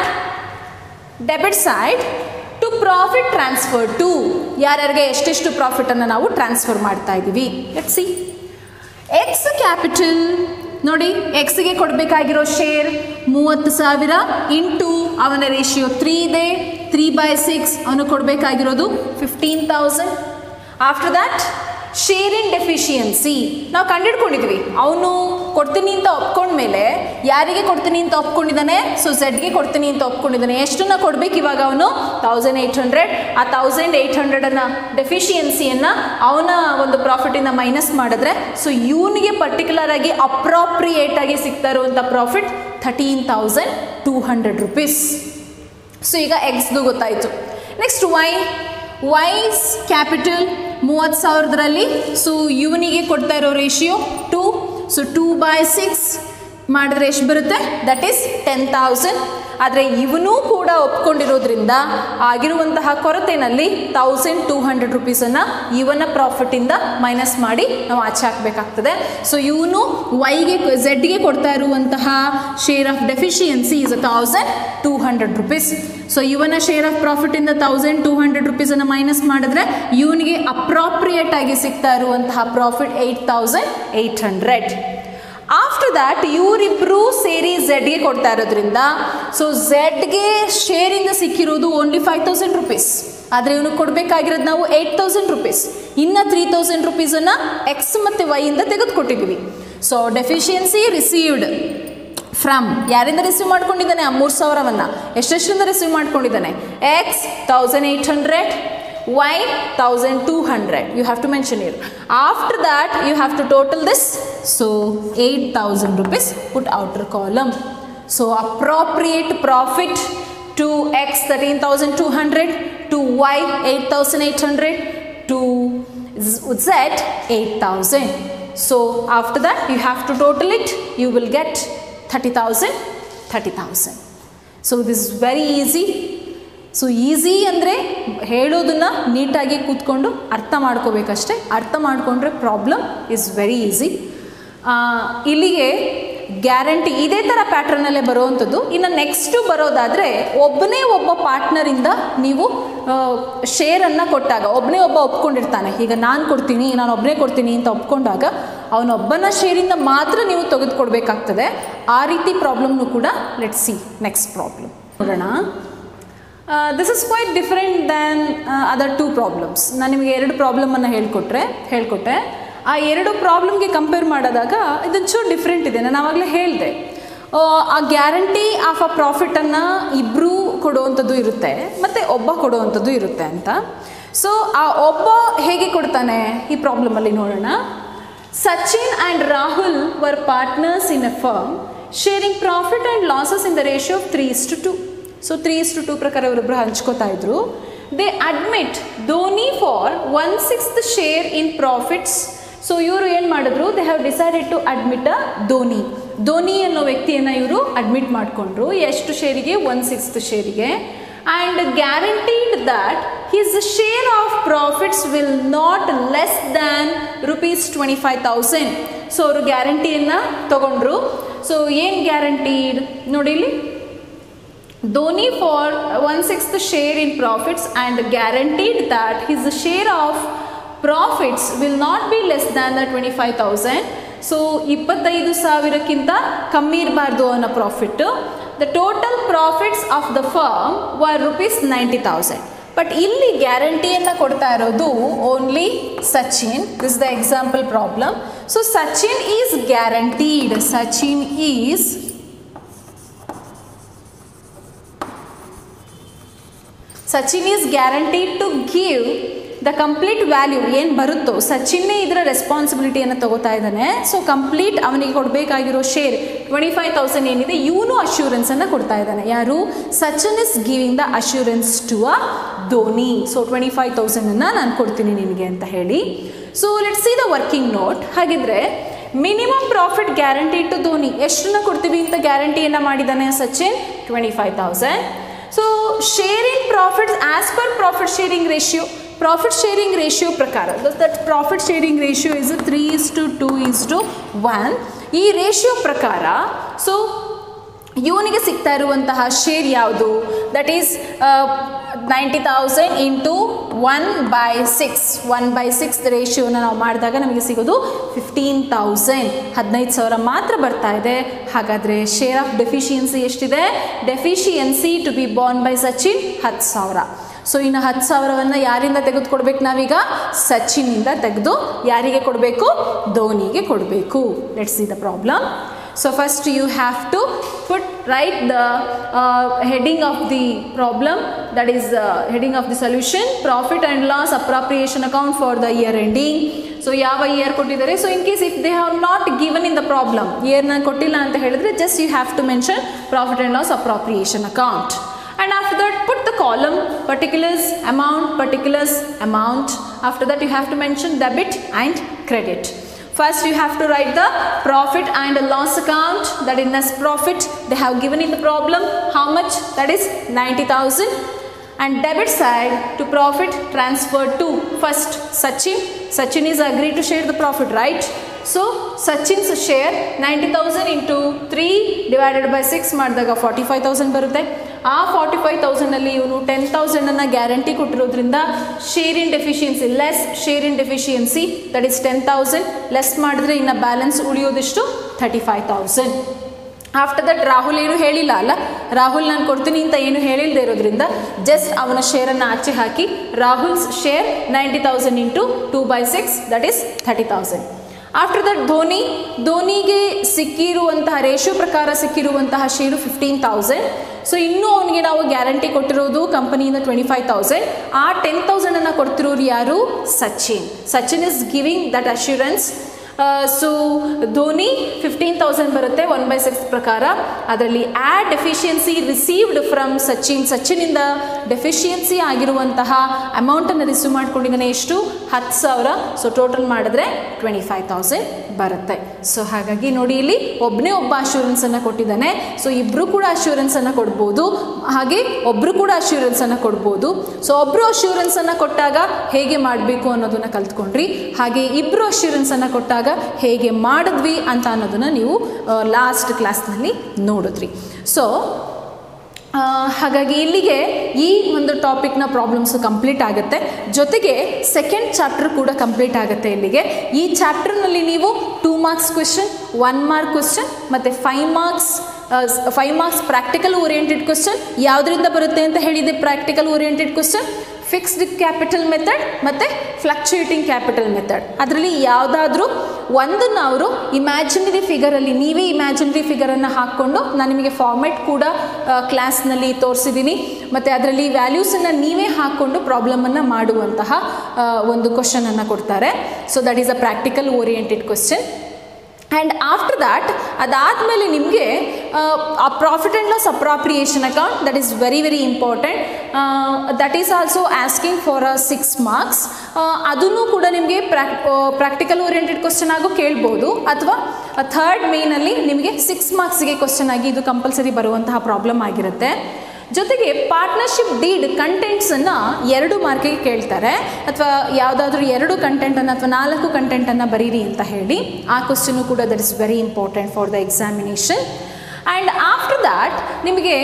debit side to profit transfer to ಯಾರ್ಯಾರಿಗೆ ಎಷ್ಟೆಷ್ಟು ಪ್ರಾಫಿಟನ್ನು ನಾವು transfer ಮಾಡ್ತಾ ಇದ್ದೀವಿ let see X capital ನೋಡಿ ಎಕ್ಸ್ಗೆ ಕೊಡಬೇಕಾಗಿರೋ share ಮೂವತ್ತು ಸಾವಿರ into ಅವನ ratio three ಇದೆ ತ್ರೀ ಬೈ ಸಿಕ್ಸ್ ಅವನು ಕೊಡಬೇಕಾಗಿರೋದು fifteen thousand after that share in deficiency ನಾವು ಕಂಡಿಡ್ಕೊಂಡಿದ್ವಿ ಅವನು ಕೊಡ್ತೀನಿ ಅಂತ ಒಪ್ಕೊಂಡ್ಮೇಲೆ ಯಾರಿಗೆ ಕೊಡ್ತೀನಿ ಅಂತ ಒಪ್ಕೊಂಡಿದ್ದಾನೆ ಸೊ ಝೆಡ್ಗೆ ಕೊಡ್ತೀನಿ ಅಂತ ಒಪ್ಕೊಂಡಿದ್ದಾನೆ ಎಷ್ಟನ್ನ ಕೊಡ್ಬೇಕು ಇವಾಗ ಅವನು ತೌಸಂಡ್ ಏಯ್ಟ್ ಹಂಡ್ರೆಡ್ ಆ ತೌಸಂಡ್ ಏಯ್ಟ್ ಹಂಡ್ರೆಡನ್ನು ಡೆಫಿಷಿಯನ್ಸಿಯನ್ನು ಅವನ ಒಂದು ಪ್ರಾಫಿಟಿಂದ ಮೈನಸ್ ಮಾಡಿದ್ರೆ ಸೊ ಇವನಿಗೆ ಪರ್ಟಿಕ್ಯುಲರ್ ಆಗಿ ಅಪ್ರಾಪ್ರಿಯೇಟ್ ಆಗಿ ಸಿಗ್ತಾ ಇರುವಂಥ profit thirteen thousand two hundred rupees so ಈಗ ಎಕ್ಸ್ದು ಗೊತ್ತಾಯಿತು ನೆಕ್ಸ್ಟ್ ವೈ ವೈಸ್ ಕ್ಯಾಪಿಟಲ್ ಮೂವತ್ತು ಸಾವಿರದಲ್ಲಿ ಸೊ ಇವನಿಗೆ ಕೊಡ್ತಾ ಇರೋ ratio to so two by six ಮಾಡಿದ್ರೆ ಎಷ್ಟು ಬರುತ್ತೆ ದಟ್ ಈಸ್ ಟೆನ್ ತೌಸಂಡ್ ಆದರೆ ಇವನೂ ಕೂಡ ಒಪ್ಕೊಂಡಿರೋದ್ರಿಂದ ಆಗಿರುವಂತಹ ಕೊರತೆನಲ್ಲಿ ತೌಸಂಡ್ ಟೂ ಹಂಡ್ರೆಡ್ ರುಪೀಸನ್ನು ಇವನ ಪ್ರಾಫಿಟಿಂದ ಮೈನಸ್ ಮಾಡಿ ನಾವು ಆಚೆ ಹಾಕಬೇಕಾಗ್ತದೆ ಸೊ ಇವನು ವೈಗೆ ಝೆಡ್ಗೆ ಕೊಡ್ತಾ ಇರುವಂತಹ share of deficiency is a thousand two hundred rupees so ಇವನ ಶೇರ್ ಆಫ್ ಪ್ರಾಫಿಟಿಂದ ತೌಸಂಡ್ ಟೂ ಹಂಡ್ರೆಡ್ ರುಪೀಸನ್ನು ಮೈನಸ್ ಮಾಡಿದ್ರೆ ಇವನಿಗೆ ಅಪ್ರಾಪ್ರಿಯೇಟ್ ಆಗಿ ಸಿಗ್ತಾ ಇರುವಂತಹ profit eight thousand eight hundred after that ಇವರಿಬ್ಬರು ಸೇರಿ ಝೆಡ್ಗೆ ಕೊಡ್ತಾ ಇರೋದ್ರಿಂದ ಸೊ ಝೆಡ್ಗೆ ಶೇರಿಂದ ಸಿಕ್ಕಿರೋದು ಓನ್ಲಿ ಫೈವ್ ತೌಸಂಡ್ ರುಪೀಸ್ ಆದರೆ ಇವನು ಕೊಡಬೇಕಾಗಿರೋದು ನಾವು ಏಯ್ಟ್ ತೌಸಂಡ್ ರುಪೀಸ್ ಇನ್ನು ತ್ರೀ ತೌಸಂಡ್ ರುಪೀಸನ್ನು ಎಕ್ಸ್ ಮತ್ತು ವೈಯಿಂದ ತೆಗೆದುಕೊಟ್ಟಿದ್ದೀವಿ ಸೊ ಡೆಫಿಷಿಯನ್ಸಿ ರಿಸೀವ್ಡ್ ಫ್ರಮ್ ಯಾರಿಂದ ರಿಸೀವ್ ಮಾಡ್ಕೊಂಡಿದ್ದಾನೆ ಆ ಮೂರು ಸಾವಿರವನ್ನು ಎಷ್ಟೆಷ್ಟರಿಂದ ರಿಸೀವ್ ಮಾಡ್ಕೊಂಡಿದ್ದಾನೆ X thousand eight hundred y 1200 you have to mention here after that you have to total this so 8000 rupees put outer column so appropriate profit to x 13200 to y 8800 to z 8000 so after that you have to total it you will get 30000 30000 so this is very easy so easy ಅಂದರೆ ಹೇಳೋದನ್ನು ನೀಟಾಗಿ ಕೂತ್ಕೊಂಡು ಅರ್ಥ ಮಾಡ್ಕೋಬೇಕಷ್ಟೆ ಅರ್ಥ ಮಾಡಿಕೊಂಡ್ರೆ problem is very easy ಇಲ್ಲಿಗೆ guarantee ಇದೇ ಥರ ಪ್ಯಾಟ್ರನಲ್ಲೇ ಬರುವಂಥದ್ದು ಇನ್ನು ನೆಕ್ಸ್ಟು ಬರೋದಾದರೆ ಒಬ್ಬನೇ ಒಬ್ಬ ಪಾರ್ಟ್ನರಿಂದ ನೀವು ಶೇರನ್ನು ಕೊಟ್ಟಾಗ ಒಬ್ಬನೇ ಒಬ್ಬ ಒಪ್ಕೊಂಡಿರ್ತಾನೆ ಈಗ ನಾನು ಕೊಡ್ತೀನಿ ನಾನು ಒಬ್ಬನೇ ಕೊಡ್ತೀನಿ ಅಂತ ಒಪ್ಕೊಂಡಾಗ ಅವನೊಬ್ಬನ ಶೇರಿಂದ ಮಾತ್ರ ನೀವು ತೆಗೆದುಕೊಡ್ಬೇಕಾಗ್ತದೆ ಆ ರೀತಿ ಪ್ರಾಬ್ಲಮ್ನು ಕೂಡ ಲೆಟ್ ಸಿ ನೆಕ್ಸ್ಟ್ ಪ್ರಾಬ್ಲಮ್ ನೋಡೋಣ this is quite different than other two problems ನಾನು ನಿಮಗೆ ಎರಡು ಪ್ರಾಬ್ಲಮನ್ನು ಹೇಳ್ಕೊಟ್ರೆ ಹೇಳ್ಕೊಟ್ಟೆ ಆ ಎರಡು ಪ್ರಾಬ್ಲಮ್ಗೆ ಕಂಪೇರ್ ಮಾಡಿದಾಗ ಇದೊಂಚೂರು ಡಿಫ್ರೆಂಟ್ ಇದೆ ನಾನು ಆವಾಗಲೇ ಹೇಳಿದೆ ಆ ಗ್ಯಾರಂಟಿ ಆಫ್ ಅ ಪ್ರಾಫಿಟನ್ನು ಇಬ್ಬರು ಕೊಡುವಂಥದ್ದು ಇರುತ್ತೆ ಮತ್ತು ಒಬ್ಬ ಕೊಡುವಂಥದ್ದು ಇರುತ್ತೆ ಅಂತ ಸೊ ಆ ಒಬ್ಬ ಹೇಗೆ ಕೊಡ್ತಾನೆ ಈ ಪ್ರಾಬ್ಲಮಲ್ಲಿ ನೋಡೋಣ Sachin and Rahul were partners in a firm sharing profit and losses in the ratio of three is to two so three is to two ಪ್ರಕಾರ ಇವರಿಬ್ಬರು ಹಂಚ್ಕೋತಾ ಇದ್ರು they admit Dhoni for one sixth share in profits so ಇವರು ಏನು ಮಾಡಿದ್ರು they have decided to admit a Dhoni Dhoni ಅನ್ನೋ ವ್ಯಕ್ತಿಯನ್ನು ಇವರು ಅಡ್ಮಿಟ್ ಮಾಡಿಕೊಂಡ್ರು ಎಷ್ಟು ಶೇರಿಗೆ ಒನ್ ಸಿಕ್ಸ್ತ್ ಶೇರಿಗೆ and guaranteed that his share of profits will not less than rupees twenty five thousand so ಅವರು ಗ್ಯಾರಂಟಿಯನ್ನು ತಗೊಂಡ್ರು ಸೊ ಏನು ಗ್ಯಾರಂಟೀಡ್ ನೋಡಿ ಇಲ್ಲಿ Dhoni for one sixth share in profits and guaranteed that his share of profits will not be less than the twenty five thousand so ಇಪ್ಪತ್ತೈದು ಸಾವಿರಕ್ಕಿಂತ ಕಮ್ಮಿ ಇರಬಾರ್ದು ಅನ್ನೋ profit the total profits of the firm were rupees ninety thousand but ಇಲ್ಲಿ ಗ್ಯಾರಂಟಿಯನ್ನು ಕೊಡ್ತಾ ಇರೋದು only Sachin this the example problem so Sachin is guaranteed Sachin is Sachin is guaranteed to give the complete value ಏನು ಬರುತ್ತೋ ಸಚಿನ್ನೇ ಇದರ ರೆಸ್ಪಾನ್ಸಿಬಿಲಿಟಿಯನ್ನು ತಗೋತಾ ಇದ್ದಾನೆ ಸೊ ಕಂಪ್ಲೀಟ್ ಅವನಿಗೆ ಕೊಡಬೇಕಾಗಿರೋ ಶೇರ್ ಟ್ವೆಂಟಿ ಫೈವ್ ತೌಸಂಡ್ ಏನಿದೆ ಇವನು ಅಶ್ಯೂರೆನ್ಸನ್ನು ಕೊಡ್ತಾ ಇದ್ದಾನೆ ಯಾರು Sachin is giving the assurance to a Dhoni so twenty five ತೌಸಂಡನ್ನು ನಾನು ಕೊಡ್ತೀನಿ ನಿನಗೆ ಅಂತ ಹೇಳಿ so let see the working note ಹಾಗಿದ್ರೆ minimum profit guarantee to Dhoni ಎಷ್ಟನ್ನ ಕೊಡ್ತೀವಿ ಅಂತ ಗ್ಯಾರಂಟಿಯನ್ನು ಮಾಡಿದ್ದಾನೆ Sachin twenty five thousand so sharing profits as per profit sharing ratio profit sharing ratio ಪ್ರಕಾರ that profit sharing ratio is three is to two is to one ಈ ratio ಪ್ರಕಾರ so ಇವನಿಗೆ ಸಿಗ್ತಾ ಇರುವಂತಹ ಶೇರ್ ಯಾವುದು that is ninety thousand into one by six one by six ರೇಷಿಯೋನ ನಾವು ಮಾಡಿದಾಗ ನಮಗೆ ಸಿಗೋದು ಫಿಫ್ಟೀನ್ ತೌಸಂಡ್ ಹದಿನೈದು ಸಾವಿರ ಮಾತ್ರ ಬರ್ತಾ ಇದೆ ಹಾಗಾದರೆ ಶೇರ್ ಆಫ್ ಡೆಫಿಷಿಯನ್ಸಿ ಎಷ್ಟಿದೆ deficiency to be borne by Sachin ಹತ್ತು ಸಾವಿರ ಸೊ ಇನ್ನು ಹತ್ತು ಸಾವಿರವನ್ನು ಯಾರಿಂದ ತೆಗೆದುಕೊಡ್ಬೇಕು ನಾವೀಗ ಸಚಿನ್ನಿಂದ ತೆಗೆದು ಯಾರಿಗೆ ಕೊಡಬೇಕು ಧೋನಿಗೆ ಕೊಡಬೇಕು let's see the problem so first you have to put right the heading of the problem that is heading of the solution profit and loss appropriation account for the year ending so ಯಾವ year ಕೊಟ್ಟಿದ್ದಾರೆ so in case if they have not given in the problem ಇಯರ್ನ ಕೊಟ್ಟಿಲ್ಲ ಅಂತ ಹೇಳಿದ್ರೆ just you have to mention profit and loss appropriation account and after that put the column particulars amount particulars amount after that you have to mention debit and credit first you have to write the profit and loss account that is net profit they have given in the problem how much that is 90000 and debit side to profit transferred to first Sachin. Sachin is agreed to share the profit, right? So Sachin's share 90,000 into 3 divided by 6 ಮಾಡಿದಾಗ forty five thousand ಬರುತ್ತೆ ಆ forty five ತೌಸಂಡಲ್ಲಿ ಇವನು ten ತೌಸಂಡನ್ನು guarantee ಕೊಟ್ಟಿರೋದ್ರಿಂದ share in deficiency less share in deficiency that is ten thousand less ಮಾಡಿದ್ರೆ ಇನ್ನು balance ಉಳಿಯೋದಿಷ್ಟು thirty five thousand after that Rahul ಏನು ಹೇಳಿಲ್ಲ ಅಲ್ಲ ರಾಹುಲ್ ನಾನು ಕೊಡ್ತೀನಿ ಅಂತ ಏನು ಹೇಳಿಲ್ಲದೆ ಇರೋದ್ರಿಂದ ಜಸ್ಟ್ ಅವನ ಶೇರನ್ನು ಆಚೆ ಹಾಕಿ Rahul's share ninety thousand into two by six that is thirty thousand after that Dhoni ಧೋನಿಗೆ ಸಿಕ್ಕಿರುವಂತಹ ರೇಷಿಯೋ ಪ್ರಕಾರ ಸಿಕ್ಕಿರುವಂತಹ ಶೇರು ಫಿಫ್ಟೀನ್ ತೌಸಂಡ್ ಸೊ ಇನ್ನೂ ಅವನಿಗೆ ನಾವು ಗ್ಯಾರಂಟಿ ಕೊಟ್ಟಿರೋದು ಕಂಪನಿಯಿಂದ ಟ್ವೆಂಟಿ ಫೈವ್ ತೌಸಂಡ್ ಆ ಟೆನ್ ತೌಸಂಡನ್ನು ಕೊಡ್ತಿರೋರು ಯಾರು Sachin Sachin is giving that assurance so Dhoni fifteen thousand ಬರುತ್ತೆ ಒನ್ ಬೈ ಸಿಕ್ಸ್ ಪ್ರಕಾರ ಅದರಲ್ಲಿ add deficiency received from Sachin ಸಚಿನಿಂದ ಡೆಫಿಷಿಯನ್ಸಿ ಆಗಿರುವಂತಹ ಅಮೌಂಟನ್ನು ರಿಸೀವ್ ಮಾಡ್ಕೊಂಡಿದ್ದಾನೆ ಎಷ್ಟು ಹತ್ತು ಸಾವಿರ ಸೊ ಟೋಟಲ್ ಮಾಡಿದ್ರೆ ಟ್ವೆಂಟಿ ಫೈವ್ ತೌಸಂಡ್ ಬರುತ್ತೆ ಸೊ ಹಾಗಾಗಿ ನೋಡಿ ಇಲ್ಲಿ ಒಬ್ಬನೇ ಒಬ್ಬ ಅಶ್ಯೂರೆನ್ಸನ್ನು ಕೊಟ್ಟಿದ್ದಾನೆ ಸೊ ಇಬ್ಬರು ಕೂಡ ಅಶ್ಯೂರೆನ್ಸನ್ನು ಕೊಡ್ಬೋದು ಹಾಗೆ ಒಬ್ಬರು ಕೂಡ ಅಶ್ಯೂರೆನ್ಸನ್ನು ಕೊಡ್ಬೋದು ಸೊ ಒಬ್ಬರು ಅಶ್ಯೂರೆನ್ಸನ್ನು ಕೊಟ್ಟಾಗ ಹೇಗೆ ಮಾಡಬೇಕು ಅನ್ನೋದನ್ನು ಕಲ್ತ್ಕೊಂಡ್ರಿ ಹಾಗೆ ಇಬ್ಬರು ಅಶ್ಯೂರೆನ್ಸನ್ನು ಕೊಟ್ಟಾಗ ಹೇಗೆ ಮಾಡಿದ್ವಿ ಅಂತ ಅನ್ನೋದನ್ನು ನೀವು ಲಾಸ್ಟ್ ಕ್ಲಾಸ್ನಲ್ಲಿ ನೋಡಿದ್ರಿ ಸೊ ಹಾಗಾಗಿ ಇಲ್ಲಿಗೆ ಈ ಒಂದು ಟಾಪಿಕ್ನ ಪ್ರಾಬ್ಲಮ್ಸು ಕಂಪ್ಲೀಟ್ ಆಗುತ್ತೆ ಜೊತೆಗೆ ಸೆಕೆಂಡ್ ಚಾಪ್ಟರ್ ಕೂಡ ಕಂಪ್ಲೀಟ್ ಆಗುತ್ತೆ ಇಲ್ಲಿಗೆ ಈ ಚಾಪ್ಟರ್ನಲ್ಲಿ ನೀವು two marks question one mark question ಮತ್ತು five marks five marks practical oriented question ಯಾವುದರಿಂದ ಬರುತ್ತೆ ಅಂತ ಹೇಳಿದೆ practical oriented question fixed capital method ಮತ್ತು ಫ್ಲಕ್ಚುಯೇಟಿಂಗ್ ಕ್ಯಾಪಿಟಲ್ ಮೆಥಡ್ ಅದರಲ್ಲಿ ಯಾವುದಾದ್ರೂ ಒಂದನ್ನು ಅವರು ಇಮ್ಯಾಜಿನರಿ ಫಿಗರಲ್ಲಿ ನೀವೇ ಇಮ್ಯಾಜಿನರಿ ಫಿಗರನ್ನು ಹಾಕ್ಕೊಂಡು ನಾನು ನಿಮಗೆ ಫಾರ್ಮೆಟ್ ಕೂಡ ಕ್ಲಾಸ್ನಲ್ಲಿ ತೋರಿಸಿದ್ದೀನಿ ಮತ್ತು ಅದರಲ್ಲಿ ವ್ಯಾಲ್ಯೂಸನ್ನು ನೀವೇ ಹಾಕ್ಕೊಂಡು ಪ್ರಾಬ್ಲಮನ್ನು ಮಾಡುವಂತಹ ಒಂದು ಕ್ವಶನನ್ನು ಕೊಡ್ತಾರೆ so that is a practical oriented question and after that ಅದಾದಮೇಲೆ ನಿಮಗೆ ಆ profit and loss appropriation account that is very very important that is also asking for a six marks ಅದನ್ನು ಕೂಡ ನಿಮಗೆ ಪ್ರಾಕ್ ಪ್ರಾಕ್ಟಿಕಲ್ ಓರಿಯೆಂಟೆಡ್ ಕ್ವಶನ್ ಆಗು ಕೇಳ್ಬೋದು ಅಥವಾ third ಮೇನಲ್ಲಿ ನಿಮಗೆ ಸಿಕ್ಸ್ ಮಾರ್ಕ್ಸ್ಗೆ ಕ್ವಶನ್ ಆಗಿ ಇದು ಕಂಪಲ್ಸರಿ ಬರುವಂತಹ ಪ್ರಾಬ್ಲಮ್ ಆಗಿರುತ್ತೆ ಜೊತೆಗೆ ಪಾರ್ಟ್ನರ್ಶಿಪ್ ಡೀಡ್ ಕಂಟೆಂಟ್ಸನ್ನು ಎರಡು ಮಾರ್ಕಿಗೆ ಕೇಳ್ತಾರೆ ಅಥವಾ ಯಾವುದಾದ್ರೂ ಎರಡು ಕಂಟೆಂಟನ್ನು ಅಥವಾ ನಾಲ್ಕು ಕಂಟೆಂಟನ್ನು ಬರೀರಿ ಅಂತ ಹೇಳಿ ಆ ಕ್ವಶನು ಕೂಡ that is very important for the examination and after that ನಿಮಗೆ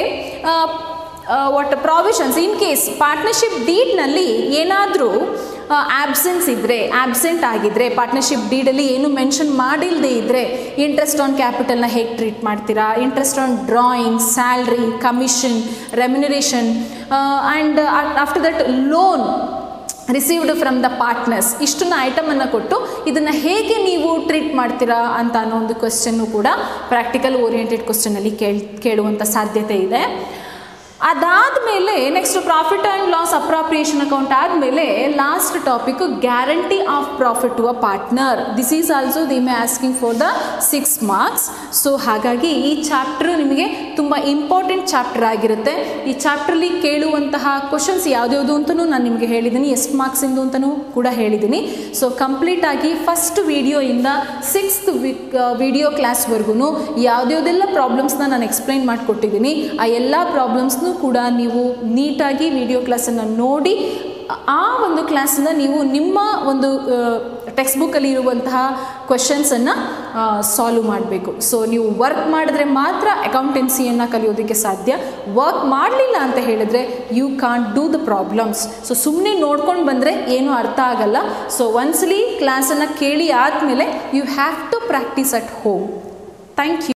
what provisions in case partnership ಡೀಡ್ನಲ್ಲಿ ಏನಾದರೂ ಆಬ್ಸೆನ್ಸ್ ಇದ್ದರೆ ಆಬ್ಸೆಂಟ್ ಆಗಿದ್ದರೆ ಪಾರ್ಟ್ನರ್ಶಿಪ್ ಡೀಡಲ್ಲಿ ಏನು ಮೆನ್ಷನ್ ಮಾಡಿಲ್ಲದೆ ಇದ್ದರೆ ಇಂಟ್ರೆಸ್ಟ್ ಆನ್ ಕ್ಯಾಪಿಟಲ್ನ ಹೇಗೆ ಟ್ರೀಟ್ ಮಾಡ್ತೀರಾ interest on drawing salary commission remuneration and after that loan received from the partners ಇಷ್ಟನ್ನ ಐಟಮನ್ನು ಕೊಟ್ಟು ಇದನ್ನು ಹೇಗೆ ನೀವು ಟ್ರೀಟ್ ಮಾಡ್ತೀರಾ ಅಂತ ಅನ್ನೋ ಒಂದು ಕ್ವಶನ್ನು ಕೂಡ ಪ್ರಾಕ್ಟಿಕಲ್ ಓರಿಯೆಂಟೆಡ್ ಕ್ವಶನಲ್ಲಿ ಕೇಳ್ ಕೇಳುವಂಥ ಸಾಧ್ಯತೆ ಇದೆ ಅದಾದಮೇಲೆ next profit and loss appropriation account ಆದಮೇಲೆ last topic guarantee of profit to a partner this is also the may asking for the six marks so ಹಾಗಾಗಿ ಈ ಚಾಪ್ಟರ್ ನಿಮಗೆ ತುಂಬ ಇಂಪಾರ್ಟೆಂಟ್ ಚಾಪ್ಟರ್ ಆಗಿರುತ್ತೆ ಈ ಚಾಪ್ಟ್ರಲ್ಲಿ ಕೇಳುವಂತಹ ಕ್ವಶನ್ಸ್ ಯಾವ್ದ್ಯಾವುದು ಅಂತಲೂ ನಾನು ನಿಮಗೆ ಹೇಳಿದ್ದೀನಿ ಎಷ್ಟು ಮಾರ್ಕ್ಸಿಂದು ಅಂತಲೂ ಕೂಡ ಹೇಳಿದ್ದೀನಿ ಸೊ ಕಂಪ್ಲೀಟಾಗಿ ಫಸ್ಟ್ ವಿಡಿಯೋಯಿಂದ ಸಿಕ್ಸ್ತ್ ವಿಡಿಯೋ ಕ್ಲಾಸ್ವರೆಗೂ ಯಾವುದ್ಯಾವುದೆಲ್ಲ ಪ್ರಾಬ್ಲಮ್ಸ್ನ ನಾನು ಎಕ್ಸ್ಪ್ಲೈನ್ ಮಾಡಿಕೊಟ್ಟಿದ್ದೀನಿ ಆ ಎಲ್ಲ ಪ್ರಾಬ್ಲಮ್ಸ್ನೂ ಕೂಡ ನೀವು ನೀಟಾಗಿ ವಿಡಿಯೋ ಕ್ಲಾಸನ್ನು ನೋಡಿ ಆ ಒಂದು ಕ್ಲಾಸನ್ನ ನೀವು ನಿಮ್ಮ ಒಂದು ಟೆಕ್ಸ್ಟ್ ಬುಕ್ಕಲ್ಲಿ ಇರುವಂತಹ ಕ್ವಶನ್ಸನ್ನು ಸಾಲ್ವ್ ಮಾಡಬೇಕು ಸೊ ನೀವು ವರ್ಕ್ ಮಾಡಿದ್ರೆ ಮಾತ್ರ ಅಕೌಂಟೆನ್ಸಿಯನ್ನು ಕಲಿಯೋದಕ್ಕೆ ಸಾಧ್ಯ ವರ್ಕ್ ಮಾಡಲಿಲ್ಲ ಅಂತ ಹೇಳಿದ್ರೆ you can't do the problems so ಸುಮ್ಮನೆ ನೋಡ್ಕೊಂಡು ಬಂದರೆ ಏನೂ ಅರ್ಥ ಆಗಲ್ಲ ಸೊ ಒನ್ಸ್ಲಿ ಕ್ಲಾಸನ್ನು ಕೇಳಿ ಆದಮೇಲೆ you have to practice at home thank you